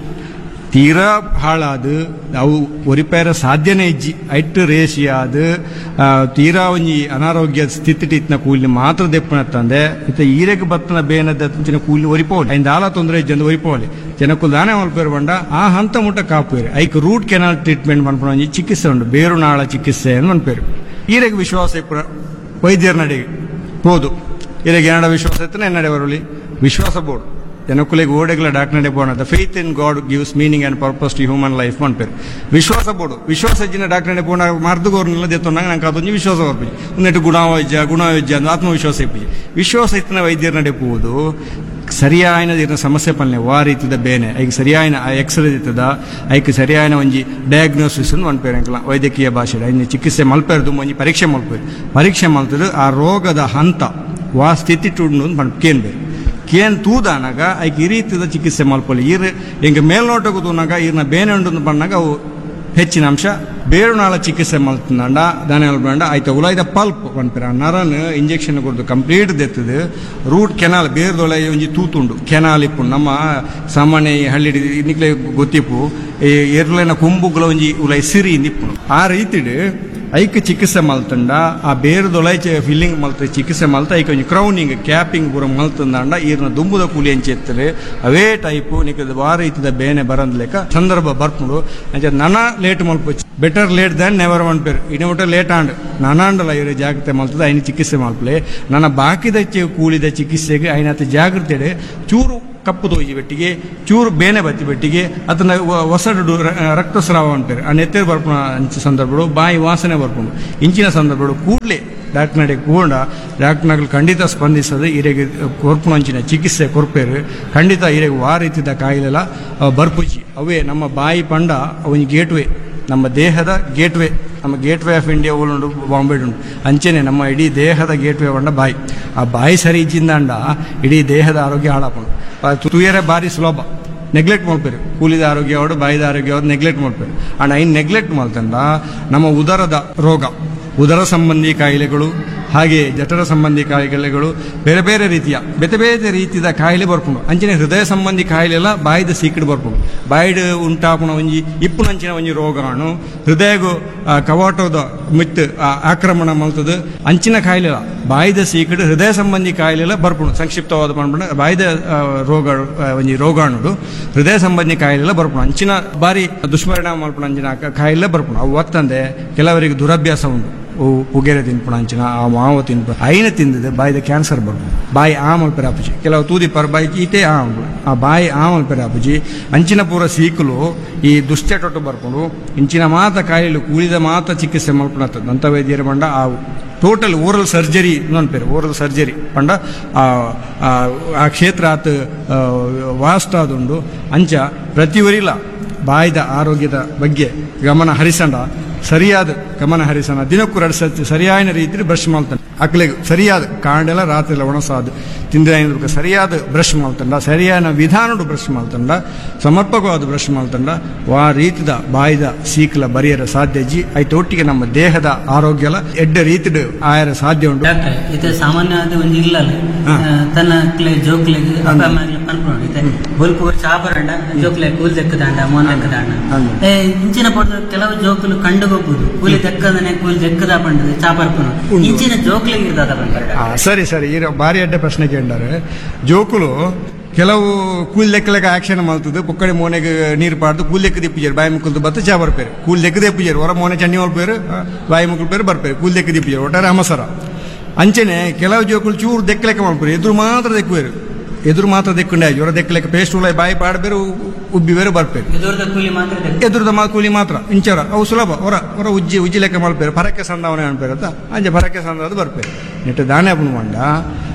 ತೀರಾ ಹಾಳಾದು ಅವು ಒರಿಪೇರ ಸಾಧ್ಯನೇ ಇಜ್ಜಿ ಐಟ್ ರೇಷಿ ಆದು ಆ, ತೀರಾ ಒಂಜಿ ಅನಾರೋಗ್ಯ ಸ್ಥಿತಿ ಇತ್ನ ಕೂಲಿ ಮಾತ್ರ ದೆಪ್ಪನತ್ತಂದೆ ಇತ್ತ ಈರೆಗ್ ಬತ್ತನ ಬೇನದ ಅಂಚಿನ ಕೂಲಿ ಒರಿಪೋಲಿ ಐಂದ ಆಲ ತೊಂದರೆ ಇಜ್ಜಂದು ಒರಿಪೋಲಿ ಜನಕ್ಕೂ ದಾನೆ ಮಲ್ಪೇರು ಬಂಡ ಆ ಹಂತ ಮುಟ್ಟ ಕಾಪುವೇರು ಐಕ್ ರೂಟ್ ಕೆನಾಲ್ ಟ್ರೀಟ್ಮೆಂಟ್ ಮನ್ಪಣ ಒಂಜಿ ಚಿಕಿತ್ಸೆ ಉಂಡು ಬೇರು ನಾಳ ಚಿಕಿತ್ಸೆ ಅಂತ ಮನ್ಪೇರು ಈರೆಗ್ ವಿಶ್ವಾಸ ಇಪ್ಪುನ ವೈದ್ಯರ ನಡೆಗೆ ಹೋದು ಇರೆಗೆ ಏನಡ ವಿಶ್ವಾಸ ಇತ್ತನ ಎನ್ನಡೆ ಬರಲಿ ವಿಶ್ವಾಸ ಬೋರ್ಡು ಜನಕ್ಕುಲಿಗೆ ಓಡೆಗಳ ಡಾಕ್ಟರ್ ನಡೆ ಬೋಣ faith in God gives meaning and purpose to human life ಮನ್ಪೇರು ವಿಶ್ವಾಸ ಬೋಡು ವಿಶ್ವಾಸ ಇಜ್ಜಿನ ಡಾಕ್ಟರ್ ನಡೆ ಬೋಣ ಮರ್ದುಗೋರ್ನೆಲ್ಲ ದೆತ್ತೊಂಡಾಗ ನಂಗೆ ಅದೊಂದು ವಿಶ್ವಾಸ ಬರ್ಪಿ ಉನ್ನಟ್ಟು ಗುಣವೈದ್ಯ ಗುಣವೈದ್ಯ ಅಂದ್ ಆತ್ಮವಿಶ್ವಾಸ ಇಪ್ಪಿ ವಿಶ್ವಾಸ ಇತ್ತಿನ ವೈದ್ಯರ ನಡೆ ಪೋದು ಸರಿಯಾಯಿನ ಇರ್ನ ಸಮಸ್ಯೆ ಪಲ್ಲೆ ವಾ ರೀತಿದ ಬೇನೆ ಐಕ್ ಸರಿಯಾಯಿನ ಎಕ್ಸ್ರೇ ಇತ್ತದ ಐಕ್ ಸರಿಯಾಯಿನ ಒಂಜಿ ಡಯಾಗ್ನೋಸಿಸ್ ಮನ್ಪೇರು ಅಂಕಲ ವೈದ್ಯಕೀಯ ಭಾಷೆ ಐನ ಚಿಕಿತ್ಸೆ ಮಲ್ಪೇರ್ದು ಒಂಜಿ ಪರೀಕ್ಷೆ ಮಲ್ಪೇರು ಪರೀಕ್ಷೆ ಮಲ್ತದು ಆ ರೋಗದ ಹಂತ ವಾ ಸ್ಥಿತಿ ಟುಡ್ನು ಪಣ್ ಕೇನ್ಬೇಕು ಕೇನ್ ತೂದಾನಾಗ ಐಕ್ ಈ ರೀತಿದ ಚಿಕಿತ್ಸೆ ಮಲ್ಪೊಲಿ ಈರ್ ಎಂಗೆ ಮೇಲ್ನೋಟಕ್ಕೆ ತೂನಾಗ ಈರ್ನ ಬೇನೆ ಉಂಡು ಬಂದಾಗ ಅವು ಹೆಚ್ಚಿನ ಅಂಶ ಬೇರುನಾಳ ಚಿಕಿತ್ಸೆ ಮಲ್ತಂಡ ದಾನೆ ಬೇಡ ಆಯ್ತು ಉಲಾಯ್ದ ಪಲ್ಪ್ ಪನ್ಪಿರ ನರನ್ ಇಂಜೆಕ್ಷನ್ ಕೊಡ್ದು ಕಂಪ್ಲೀಟ್ ದೆತ್ತದು ರೂಟ್ ಕೆನಾಲ್ ಬೇರ್ದೊಳೆ ಒಂಜಿ ತೂತುಂಡು ಕೆನಾಲ್ ಇಪ್ಪು ನಮ್ಮ ಸಾಮಾನ್ಯ ಈ ಹಳ್ಳಿ ನಿಕ್ಲೆ ಗೊತ್ತಿಪ್ಪು ಈ ಎರ್ಲೆನ ಕೊಂಬುಗಳ ಒಂಜಿ ಉಲೈ ಸಿರಿ ನಿಪ್ಪುನು ಆ ರೀತಿಡ್ ಐಕ್ ಚಿಕಿತ್ಸೆ ಮಲ್ತಂಡ ಆ ಬೇರ್ದೊಳೈ ಫಿಲ್ಲಿಂಗ್ ಮಲ್ತ ಚಿಕಿತ್ಸೆ ಮಲ್ತ ಐಕ್ ಒಂಜಿ ಕ್ರೌನಿಂಗ್ ಕ್ಯಾಪಿಂಗ್ ಪೂರ ಮಲ್ತಂದಾಂಡ ಈರ್ನ ದುಂಬುದ ಕೂಲಿ ಅಂಚೆ ಎತ್ತಲೆ ಅವೇ ಟೈಪು ನಿಕ್ಕದ ವಾರ ಇತ್ತದ ಬೇನೆ ಬರಂದ್ ಲೆಕ್ಕ ಸಂದರ್ಭ ಬರ್ಪುಂಡು ಅಂಚೆ ನನ ಲೇಟ್ ಮಲ್ಪ ಬೆಟರ್ ಲೇಟ್ ದ್ಯಾನ್ ನೆವರ್ ಒನ್ ಪೇರ್ ಇನ್ನು ಲೇಟ್ ಆಂಡ್ ನಾನಾಂಡಲ ಇವ್ರ ಜಾಗ್ರತೆ ಮಲ್ತದ ಐನ ಚಿಕಿತ್ಸೆ ಮಲ್ಪಲೆ ನನ್ನ ಬಾಕಿದ ಚೆ- ಕೂಲಿದ ಚಿಕಿತ್ಸೆಗೆ ಐನತ್ತ ಜಾಗ್ರತೆ ಚೂರು ಕಪ್ಪು ತೋಜಿ ಬೆಟ್ಟಿಗೆ ಚೂರು ಬೇನೆ ಬತ್ತಿ ಬೆಟ್ಟಿಗೆ ಅದನ್ನ ವ- ಒಸಡು ರ- ರಕ್ತಸ್ರಾವ ಅಂತಾರೆ ಆ ನೆತ್ತೇರು ಬರ್ಪುಣ ಅಂಚ ಸಂದರ್ಭಗಳು ಬಾಯಿ ವಾಸನೆ ಬರ್ಪುಂಡು ಇಂಚಿನ ಸಂದರ್ಭಗಳು ಕೂಡಲೇ ಡಾಕ್ಟರ್ ನಡೆ ಕೂಡ ಡಾಕ್ಟರ್ನಾಗಲು ಖಂಡಿತ ಸ್ಪಂದಿಸದೆ ಇರೆಗೆ ಕೊರ್ಪುಣ ಅಂಚಿನ ಚಿಕಿತ್ಸೆ ಕೊರ್ಪೇರು ಖಂಡಿತ ಇರೆಗೆ ವಾ ರೀತಿದ ಕಾಯಿಲೆಲ್ಲ ಆ, ಬರ್ಪುಜಿ ಅವೇ ನಮ್ಮ ಬಾಯಿ ಪಂಡ ಅವನಿಗೆ ಗೇಟ್ವೇ ನಮ್ಮ ದೇಹದ ಗೇಟ್ವೇ ನಮ್ಮ ಗೇಟ್ವೇ ಆಫ್ ಇಂಡಿಯಾ ಉಂಡು ಬಾಂಬೆ ಉಂಡು ಅಂಚೆನೆ ನಮ್ಮ ಇಡೀ ದೇಹದ ಗೇಟ್ವೇ ಬಂಡ ಬಾಯಿ ಆ ಬಾಯಿ ಸರಿ ಇಜ್ಜಿಂದಾಂಡ ಇಡೀ ದೇಹದ ಆರೋಗ್ಯ ಹಾಳಾಪುಂಡು ತುಯರೆ ಬಾರಿ ಸುಲಭ ನೆಗ್ಲೆಕ್ಟ್ ಮಾಡ್ಪೇರು ಕೂಲಿದ ಆರೋಗ್ಯ ಅವಡು ಬಾಯಿದ ಆರೋಗ್ಯ ಅವ್ರು ನೆಗ್ಲೆಕ್ಟ್ ಮಾಡ್ಪೇರು ಅಣ್ಣ ಐನ್ ನೆಗ್ಲೆಕ್ಟ್ ಮಾಡ್ತಂಡ ನಮ್ಮ ಉದರದ ರೋಗ ಉದರ ಸಂಬಂಧಿ ಕಾಯಿಲೆಗಳು ಹಾಗೆ ಜಠರ ಸಂಬಂಧಿ ಕಾಯಿಲೆಗಳು ಬೇರೆ ಬೇರೆ ರೀತಿಯ ಬೇರೆ ಬೇರೆ ರೀತಿಯ ಕಾಯಿಲೆ ಬರ್ಕೊಂಡು ಅಂಚಿನ ಹೃದಯ ಸಂಬಂಧಿ ಕಾಯಿಲೆ ಎಲ್ಲ ಬಾಯಿದ ಸೀಕಡ್ ಬರ್ಕೊಂಡು ಬಾಯಿಡ್ ಉಂಟಾಪುಣ ಒಂಜಿ ಇಪ್ಪುನಂಚಿನ ಒಂಜಿ ರೋಗಾಣು ಹೃದಯಗು ಆ, ಕವಾಟದ ಮಿತ್ ಆ, ಆಕ್ರಮಣ ಮಲ್ತದ ಅಂಚಿನ ಕಾಯಿಲೆ ಇಲ್ಲ. ಬಾಯಿದ ಸೀಕಡ್ ಹೃದಯ ಸಂಬಂಧಿ ಕಾಯಿಲೆ ಎಲ್ಲ ಬರ್ಪುಣು ಸಂಕ್ಷಿಪ್ತವಾದ ಮಾಡ್ಬಿಡ ಬಾಯಿದ ಆ, ರೋಗ ಆ, ಒಂಜಿ ರೋಗಾಣುಡು ಹೃದಯ ಸಂಬಂಧಿ ಕಾಯಿಲೆ ಎಲ್ಲ ಬರ್ಪುಣು ಅಂಚಿನ ಬಾರಿ ದುಷ್ಪರಿಣಾಮ ಮಲ್ಪುಣ ಅಂಚಿನ ಕ- ಕಾಯಿಲೆ ಬರ್ಪುಣು ಅವು ಒತ್ತಂದೆ ಕೆಲವರಿಗೆ ದುರಭ್ಯಾಸ ಉಂಟು ಓ ಪುಗೆರೆ ತಿನ್ಪುಣ ಅಂಚಿನ ಆ ಮಾವ ತಿನ್ಪು ಐನ ತಿಂದಿದೆ ಬಾಯಿದ ಕ್ಯಾನ್ಸರ್ ಬರ್ಪುಣು ಬಾಯಿ ಆ ಮಲ್ಪೆರ ಆಪುಜಿ ಕೆಲವು ತೂದಿ ಪರ್ ಬಾಯಿ ಈತೆ ಆ ಮಲ್ಪು. ಆ ಬಾಯಿ ಆ ಮಲ್ಪೆರ ಆಪುಜಿ ಅಂಚಿನ ಪೂರ ಸೀಕಲು ಈ ದುಶ್ಚಟೊಟ್ಟು ಬರ್ಕೊಂಡು ಇಂಚಿನ ಮಾತ ಕಾಯಿಲೆ ಕೂಲಿದ ಮಾತ ಚಿಕಿತ್ಸೆ ಮಲ್ಪುಣ ದಂತ ವೈದ್ಯರ ಬಂಡ ಆ ಟೋಟಲ್ ಓರಲ್ ಸರ್ಜರಿ ಪೇರು ಓರಲ್ ಸರ್ಜರಿ ಪಂಡ ಆ ಆ- ಆ ಕ್ಷೇತ್ರ ಆತ್ ಆ, ವಾಸ್ತ ಆದುಂಡು ಅಂಚ ಪ್ರತಿಯೊರಿಲ ಬಾಯಿದ ಆರೋಗ್ಯದ ಬಗ್ಗೆ ಗಮನ ಹರಿಸಂಡ ಸರಿಯಾದ ಗಮನ ಹರಿಸಣ ದಿನಕ್ಕೂ ಎರಡು ಸತಿ ಸರಿಯಾದ ರೀತಿಯಲ್ಲಿ ಬ್ರಷ್ ಮಾಡ್ತಾನೆ ಅಕ್ಲೆಗೆ ಸರಿಯಾದ ಕಾಂಡೆಲ್ಲ ರಾತ್ರಿ ಎಲ್ಲ ಒಣಸಾದು ತಿಂದಿನ ಸರಿಯಾದ ಬ್ರಷ್ ಮಾಡ್ತಂಡ ಸರಿಯಾದ ವಿಧಾನಡು ಬ್ರಷ್ ಮಾಡ್ತಂಡ ಸಮರ್ಪಕವಾದ ಬ್ರಷ್ ಮಾಡ್ತಂಡ ವಾ ರೀತಿದ ಬಾಯಿದ ಸೀಕ್ಲ ಬರಿಯರ ಸಾಧ್ಯ ಜಿ ಐತೆ ಒಟ್ಟಿಗೆ ನಮ್ಮ ದೇಹದ ಆರೋಗ್ಯಲ ಎಡ್ಡ ರೀತಿಡ್ ಆಯರ ಸಾಧ್ಯ ಉಂಟು ಡಾಕ್ಟರ್ ಇದು ಸಾಮಾನ್ಯವಾದ ಒಂದು ಇಲ್ಲಲ್ಲ ಹಾ. ಆ, ತನ್ನ ಕ್ಲೆ ಜೋಕ್ಲೆಗ್ ಅಪ್ಪ ಅಮ್ಮಗ್ಲ ಕನ್ಕೊಂಡು ಇದೆ ಬೊಲ್ಪು ಚಾಪರಂಡ ಜೋಕ್ಲೆ ಕೂಲ್ ದೆಕ್ಕದಾಂಡ ಮೋನ್ ದೆಕ್ಕದಾಂಡ ಹಂಗೆ. ಏ ಇಂಚಿನ ಪಡ್ದು ಕೆಲವು ಜೋಕುಲು ಕಂಡು ಹೋಗುದು ಕೂಲಿ ದೆಕ್ಕದನೆ ಕೂಲಿ ದೆಕ್ಕದ ಪಂಡದು ಚಾಪರ್ಪುನು ಉಂಡು. ಇಂಚಿನ ಜೋಕ್ಲೆಗ್ ಇರ್ತದ ಬಂಗಾರ ಆ, ಸರಿ ಸರಿ ಈ ಬಾರಿ ಅಡ್ಡ ಪ್ರಶ್ನೆ ಕೇಂಡಾರೆ ಜೋಕುಲು ಕೆಲವು ಕೂಲ್ ಲೆಕ್ಕ ಲೆಕ್ಕ ಆಕ್ಷನ್ ಮಲ್ತದ್ದು ಪುಕ್ಕಡಿ ಮೋನೆಗೆ ನೀರು ಪಾಡ್ದು ಕೂಲ್ ಲೆಕ್ಕ ದಿಪ್ಪಿಜರು ಬಾಯಿ ಮುಕ್ಕಲ್ದು ಬತ್ತ ಚಾ ಬರ್ಪೇರು ಕೂಲ್ ಲೆಕ್ಕ ದಿಪ್ಪಿಜರು ಹೊರ ಮೋನೆ ಚನ್ನಿ ಹೊಲ್ಪೇರು ಆ, ಬಾಯಿ ಮುಕ್ಕಲ್ ಪೇರು ಬರ್ಪೇರು ಕೂಲ್ ಲೆಕ್ಕ ದಿಪ್ಪಿಜರು ಒಟ್ಟಾರೆ ಅಮಸರ ಅಂಚೆನೆ ಕೆಲವು ಜೋಕುಲು ಚೂರು ದೆಕ್ಕ ಲೆಕ್ಕ ಮಾಡ್ಪೇರು ಎದುರು ಮಾತ್ರ ದೆಕ್ಕುವೇರು ಎದುರು ಮಾತ್ರ ದೆಕ್ಕುಂಡೆ ಜ್ವರ ದೆಕ್ಕ ಲೆಕ್ಕ ಪೇಸ್ಟ್ ಉಲಾಯಿ ಬಾಯಿ ಪಾಡ್ಬೇರು ಉಬ್ಬಿ ಬೇರೆ ಬರ್ಪೇರು ಎದುರದ ಕೂಲಿ ಮಾತ್ರ ದೆಕ್ಕ ಎದುರದ ಮಾ ಕೂಲಿ ಮಾತ್ರ ಇಂಚರ ಅವು ಸುಲಭ ಹೊರ ಹೊರ ಉಜ್ಜಿ ಉಜ್ಜಿ ಲೆಕ್ಕ ಮಲ್ಪೇರು ಪರಕ್ಕೆ ಸಂದಾವನೆ ಅನ್ಪೇರು ಅಂತ ಅಂಜೆ ಪರಕ್ಕೆ ಸಂದಾವದು ಬರ್ಪೇರು ನೆಟ್ಟು ದಾನೆ ಅಪ್ಪನ ಮಂಡ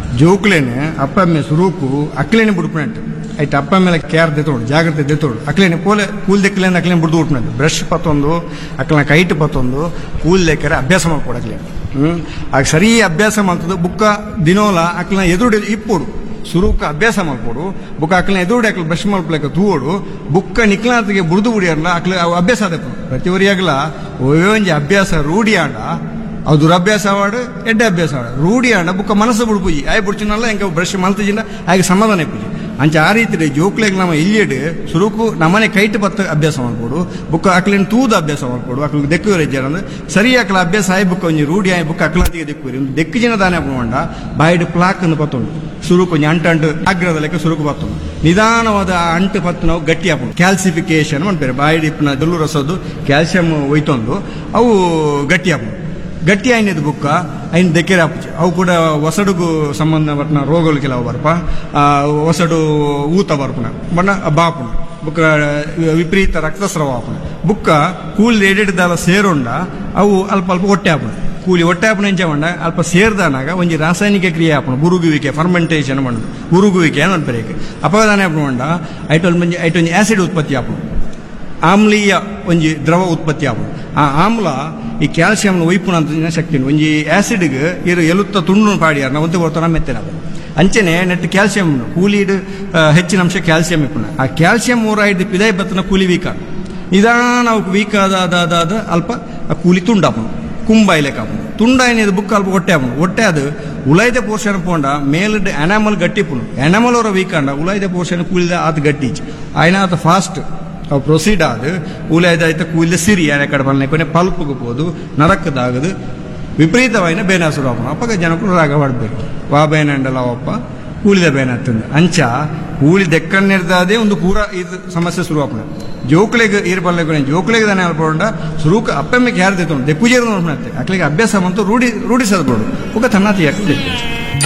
ಜೋಕ್ಲೇನೆ ಅಪ್ಪಮ್ಮೆ ಸುರೂಕು ಅಕ್ಲೇನೆ ಬಿಡ್ಪುನಂಟು ಐಟ್ ಅಪ್ಪ ಮೇಲೆ ಕೇರ್ ದೆತ್ತೋಡು ಜಾಗ್ರತೆ ದೆತ್ತೋಡು ಅಕ್ಲೇನೆ ಪೋಲೆ ಕೂಲ್ ದೆಕ್ಕಲೇನೆ ಅಕ್ಲೇನೆ ಬಿಡ್ದು ಬಿಟ್ಪುನಂಟು ಬ್ರಷ್ ಪತ್ತೊಂದು ಅಕ್ಲನ ಕೈಟ್ ಪತ್ತೊಂದು ಕೂಲ್ ದೆಕ್ಕರೆ ಅಭ್ಯಾಸ ಮಾಡ್ಕೊಡಕ್ಲೆ ಹ್ಮ್ ಆಗ ಸರಿ ಅಭ್ಯಾಸ ಮಾಡ್ತದ ಬುಕ್ಕ ದಿನೋಲ ಅಕ್ಲನ ಎದುರು ಇಪ್ಪೋಡು ಸುರೂಕ ಅಭ್ಯಾಸ ಮಾಡ್ಕೊಡು ಬುಕ್ಕ ಅಕ್ಲನ ಎದುರು ಅಕ್ಲ ಬ್ರಷ್ ಮಾಡ್ಕೊಳಕ ತೂವೋಡು ಬುಕ್ಕ ನಿಕ್ಲಾತಿಗೆ ಬುಡ್ದು ಬಿಡಿಯಲ್ಲ ಅಕ್ಲ ಅವು ಅಭ್ಯಾಸ ಆದ ಪ್ರತಿವರಿಯಾಗಲ ಒಂಜಿ ಅಭ್ಯಾಸ ರೂಢಿ ಆಂಡ ಅವು ದುರಭ್ಯಾಸ ಆವಾಡು ಎಡ್ಡೆ ಅಭ್ಯಾಸ ಆಡ ರೂಢಿ ಆಂಡ ಬುಕ್ಕ ಮನಸ್ಸು ಬಿಡ್ಪುಜಿ ಆಯ್ ಬಿಡ್ಚಿನಲ್ಲ ಹೆಂಗ ಬ್ರಷ್ ಮಲ್ತಜಿಂದ ಆಗ ಸಮಾಧಾನ ಇಪ್ಪುಜಿ ಅಂಚ ಆ ರೀತಿ ಜೋಕ್ಲೆಗ್ ನಮ್ಮ ಇಲ್ಲಿಯಡ್ ಸುರುಕು ನಮ್ಮನೆ ಕೈಟ್ ಬತ್ತ ಅಭ್ಯಾಸ ಮಾಡ್ಕೊಡು ಬುಕ್ಕ ಅಕ್ಲಿನ ತೂದ ಅಭ್ಯಾಸ ಮಾಡ್ಕೊಡು ಅಕ್ಲ ದೆಕ್ಕು ರಜ್ಜಾರ ಅಂದ್ರೆ ಸರಿ ಅಕ್ಲ ಅಭ್ಯಾಸ ಆಯ್ ಬುಕ್ಕ ಒಂಜಿ ರೂಢಿ ಆಯ್ ಬುಕ್ಕ ಅಕ್ಲಂತಿಗೆ ದೆಕ್ಕುರಿ ಒಂದು ದೆಕ್ಕು ಜನ ದಾನೆ ಹಾಕೊಂಡ ಬಾಯ್ಡ್ ಪ್ಲಾಕ್ ಅನ್ನು ಪತ್ತೊಂಡು ಸುರುಕು ಒಂಜಿ ಅಂಟು ಅಂಟು ಆಗ್ರದ ಲೆಕ್ಕ ಸುರುಕು ಪತ್ತೊಂಡು ನಿಧಾನವಾದ ಆ ಅಂಟು ಪತ್ತು ನಾವು ಗಟ್ಟಿ ಹಾಕೊಂಡು ಕ್ಯಾಲ್ಸಿಫಿಕೇಶನ್ ಮಾಡ್ತಾರೆ ಬಾಯ್ಡ್ ಇಪ್ಪನ ದೊಲ್ಲು ರಸದ್ದು ಕ್ಯಾಲ್ಸಿಯಂ ಒಯ್ತೊಂದು ಅವು ಗಟ್ಟಿ ಹಾಕೊಂಡು ಗಟ್ಟಿ ಆಯ್ನದು ಬುಕ್ಕ ಐನ್ ದೆಕ್ಕೆರೆ ಆಪುಜಿ ಅವು ಕೂಡ ಒಸಡುಗು ಸಂಬಂಧಪಟ್ಟ ರೋಗಗಳು ಕೆಲವು ಬರ್ಪ ಆ, ಒಸಡು ಊತ ಬರ್ಪುಣ ಬಣ್ಣ ಬಾಪುಣ ಬುಕ್ಕ ವಿಪರೀತ ರಕ್ತಸ್ರಾವ ಆಪುಣ ಬುಕ್ಕ ಕೂಲಿ ಎಡೆಡ್ದಾಲ ಸೇರೊಂಡ ಅವು ಅಲ್ಪ ಅಲ್ಪ ಹೊಟ್ಟೆ ಆಪುಣ ಕೂಲಿ ಹೊಟ್ಟೆ ಆಪುಣ ಎಂಚ ಮಂಡ ಅಲ್ಪ ಸೇರ್ದಾನಾಗ ಒಂಜಿ ರಾಸಾಯನಿಕ ಕ್ರಿಯೆ ಆಪುಣ ಬುರುಗುವಿಕೆ ಫರ್ಮೆಂಟೇಷನ್ ಮಾಡುದು ಬುರುಗುವಿಕೆ ಅಂತ ಬರೇಕೆ ಅಪದಾನ ಆಪುಣ ಮಂಡ ಐಟೊಲ್ ಮಂಜಿ ಐಟೊಂಜಿ ಆಸಿಡ್ ಉತ್ಪತ್ತಿ ಆಪುಣ ಆಮ್ಲೀಯ ಒಂಜಿ ದ್ರವ ಉತ್ಪತ್ತಿ ಆಪುಂಡು ಆ ಆಮ್ಲ ಈ ಕ್ಯಾಲ್ಸಿಯಂ ಒಯ್ಪುಣ ಅಂತ ಶಕ್ತಿ ಉಂಡು. ಒಂಜಿ ಆಸಿಡ್ಗ್ ಇರು ಎಲುತ್ತ ತುಂಡು ಪಾಡಿಯಾರ ನಾವು ಒಂದು ಬರ್ತಾನ ಮೆತ್ತನ ಅಂಚನೆ ನೆಟ್ ಕ್ಯಾಲ್ಸಿಯಂ ಕೂಲಿಡ್ ಆ, ಹೆಚ್ಚಿನ ಅಂಶ ಕ್ಯಾಲ್ಸಿಯಂ ಇಪ್ಪುಣ ಆ ಕ್ಯಾಲ್ಸಿಯಂ ಮೂರಾಯ್ದು ಪಿದಾಯ್ ಬತ್ತನ ಕೂಲಿ ವೀಕ್ ಆಗ ನಿಧಾನ ಅವು ವೀಕ್ ಆದ ಆದ ಆದ ಆದ ಅಲ್ಪ ಆ ಕೂಲಿ ತುಂಡಾಪುಣ ಕುಂಬಾಯ್ಲೆಕ್ ಆಪುಣ ತುಂಡಾಯ್ನದು ಬುಕ್ ಅಲ್ಪ ಹೊಟ್ಟೆ ಆಪುಣ ಹೊಟ್ಟೆ ಅದು ಉಳೈದ ಪೋರ್ಷನ್ ಪೋಂಡ ಮೇಲ್ಡ್ ಎನಾಮಲ್ ಗಟ್ಟಿಪುಣ ಎನಾಮಲ್ ಅವರ ವೀಕ್ ಆಂಡ ಉಳೈದ ಪೋರ್ಷನ್ ಕೂಲಿದ ಆತ ಗಟ್ಟಿಚ್ ಆಯ್ನ ಆತ ಫಾಸ್ಟ್ ಅವು ಪ್ರೊಸೀಡ್ ಆದ ಉಲಾಯ್ದಾಯ್ತ ಕೂಲಿದ ಸಿರಿ ಯಾರ ಕಡೆ ಬಲ್ಲ ಕೊನೆ ಪಲ್ಪ್ಗೆ ಹೋದು ನರಕದಾಗದು ವಿಪರೀತವಾಯಿನ ಬೇನ ಶುರು ಆಪಣ ಅಪ್ಪಗ ಜನಕ್ಕೂ ರಾಗ ಹೊಡ್ಬೇಕು ವಾ ಬೇನ ಅಂಡಲ್ಲ ಅಪ್ಪ ಕೂಲಿದ ಬೇನ ಹತ್ತಂದು ಅಂಚ ಕೂಲಿ ದೆಕ್ಕನ್ನಿರ್ದಾದೆ ಒಂದು ಪೂರ ಇದು ಸಮಸ್ಯೆ ಶುರು ಆಪಣ ಜೋಕ್ಲೆಗ್ ಇರ್ಬಲ್ಲ ಕೊನೆ ಜೋಕ್ಲೆಗ್ ತಾನೆ ಅಲ್ಪೊಂಡ ಶುರುಕ ಅಪ್ಪಮ್ಮೆಗೆ ಯಾರು ದೆತ್ತೊಂಡು ದೆಪ್ಪುಜೇರು ನೋಡ್ನತ್ತೆ ಅಕ್ಲಿಗೆ ಅಭ್ಯಾಸ ಬಂತು ರೂಢಿ ರೂಢಿಸದ್ ಬಿಡು ಒಕ್ಕ ತನ್ನ ತೀಯಕ್ಕೆ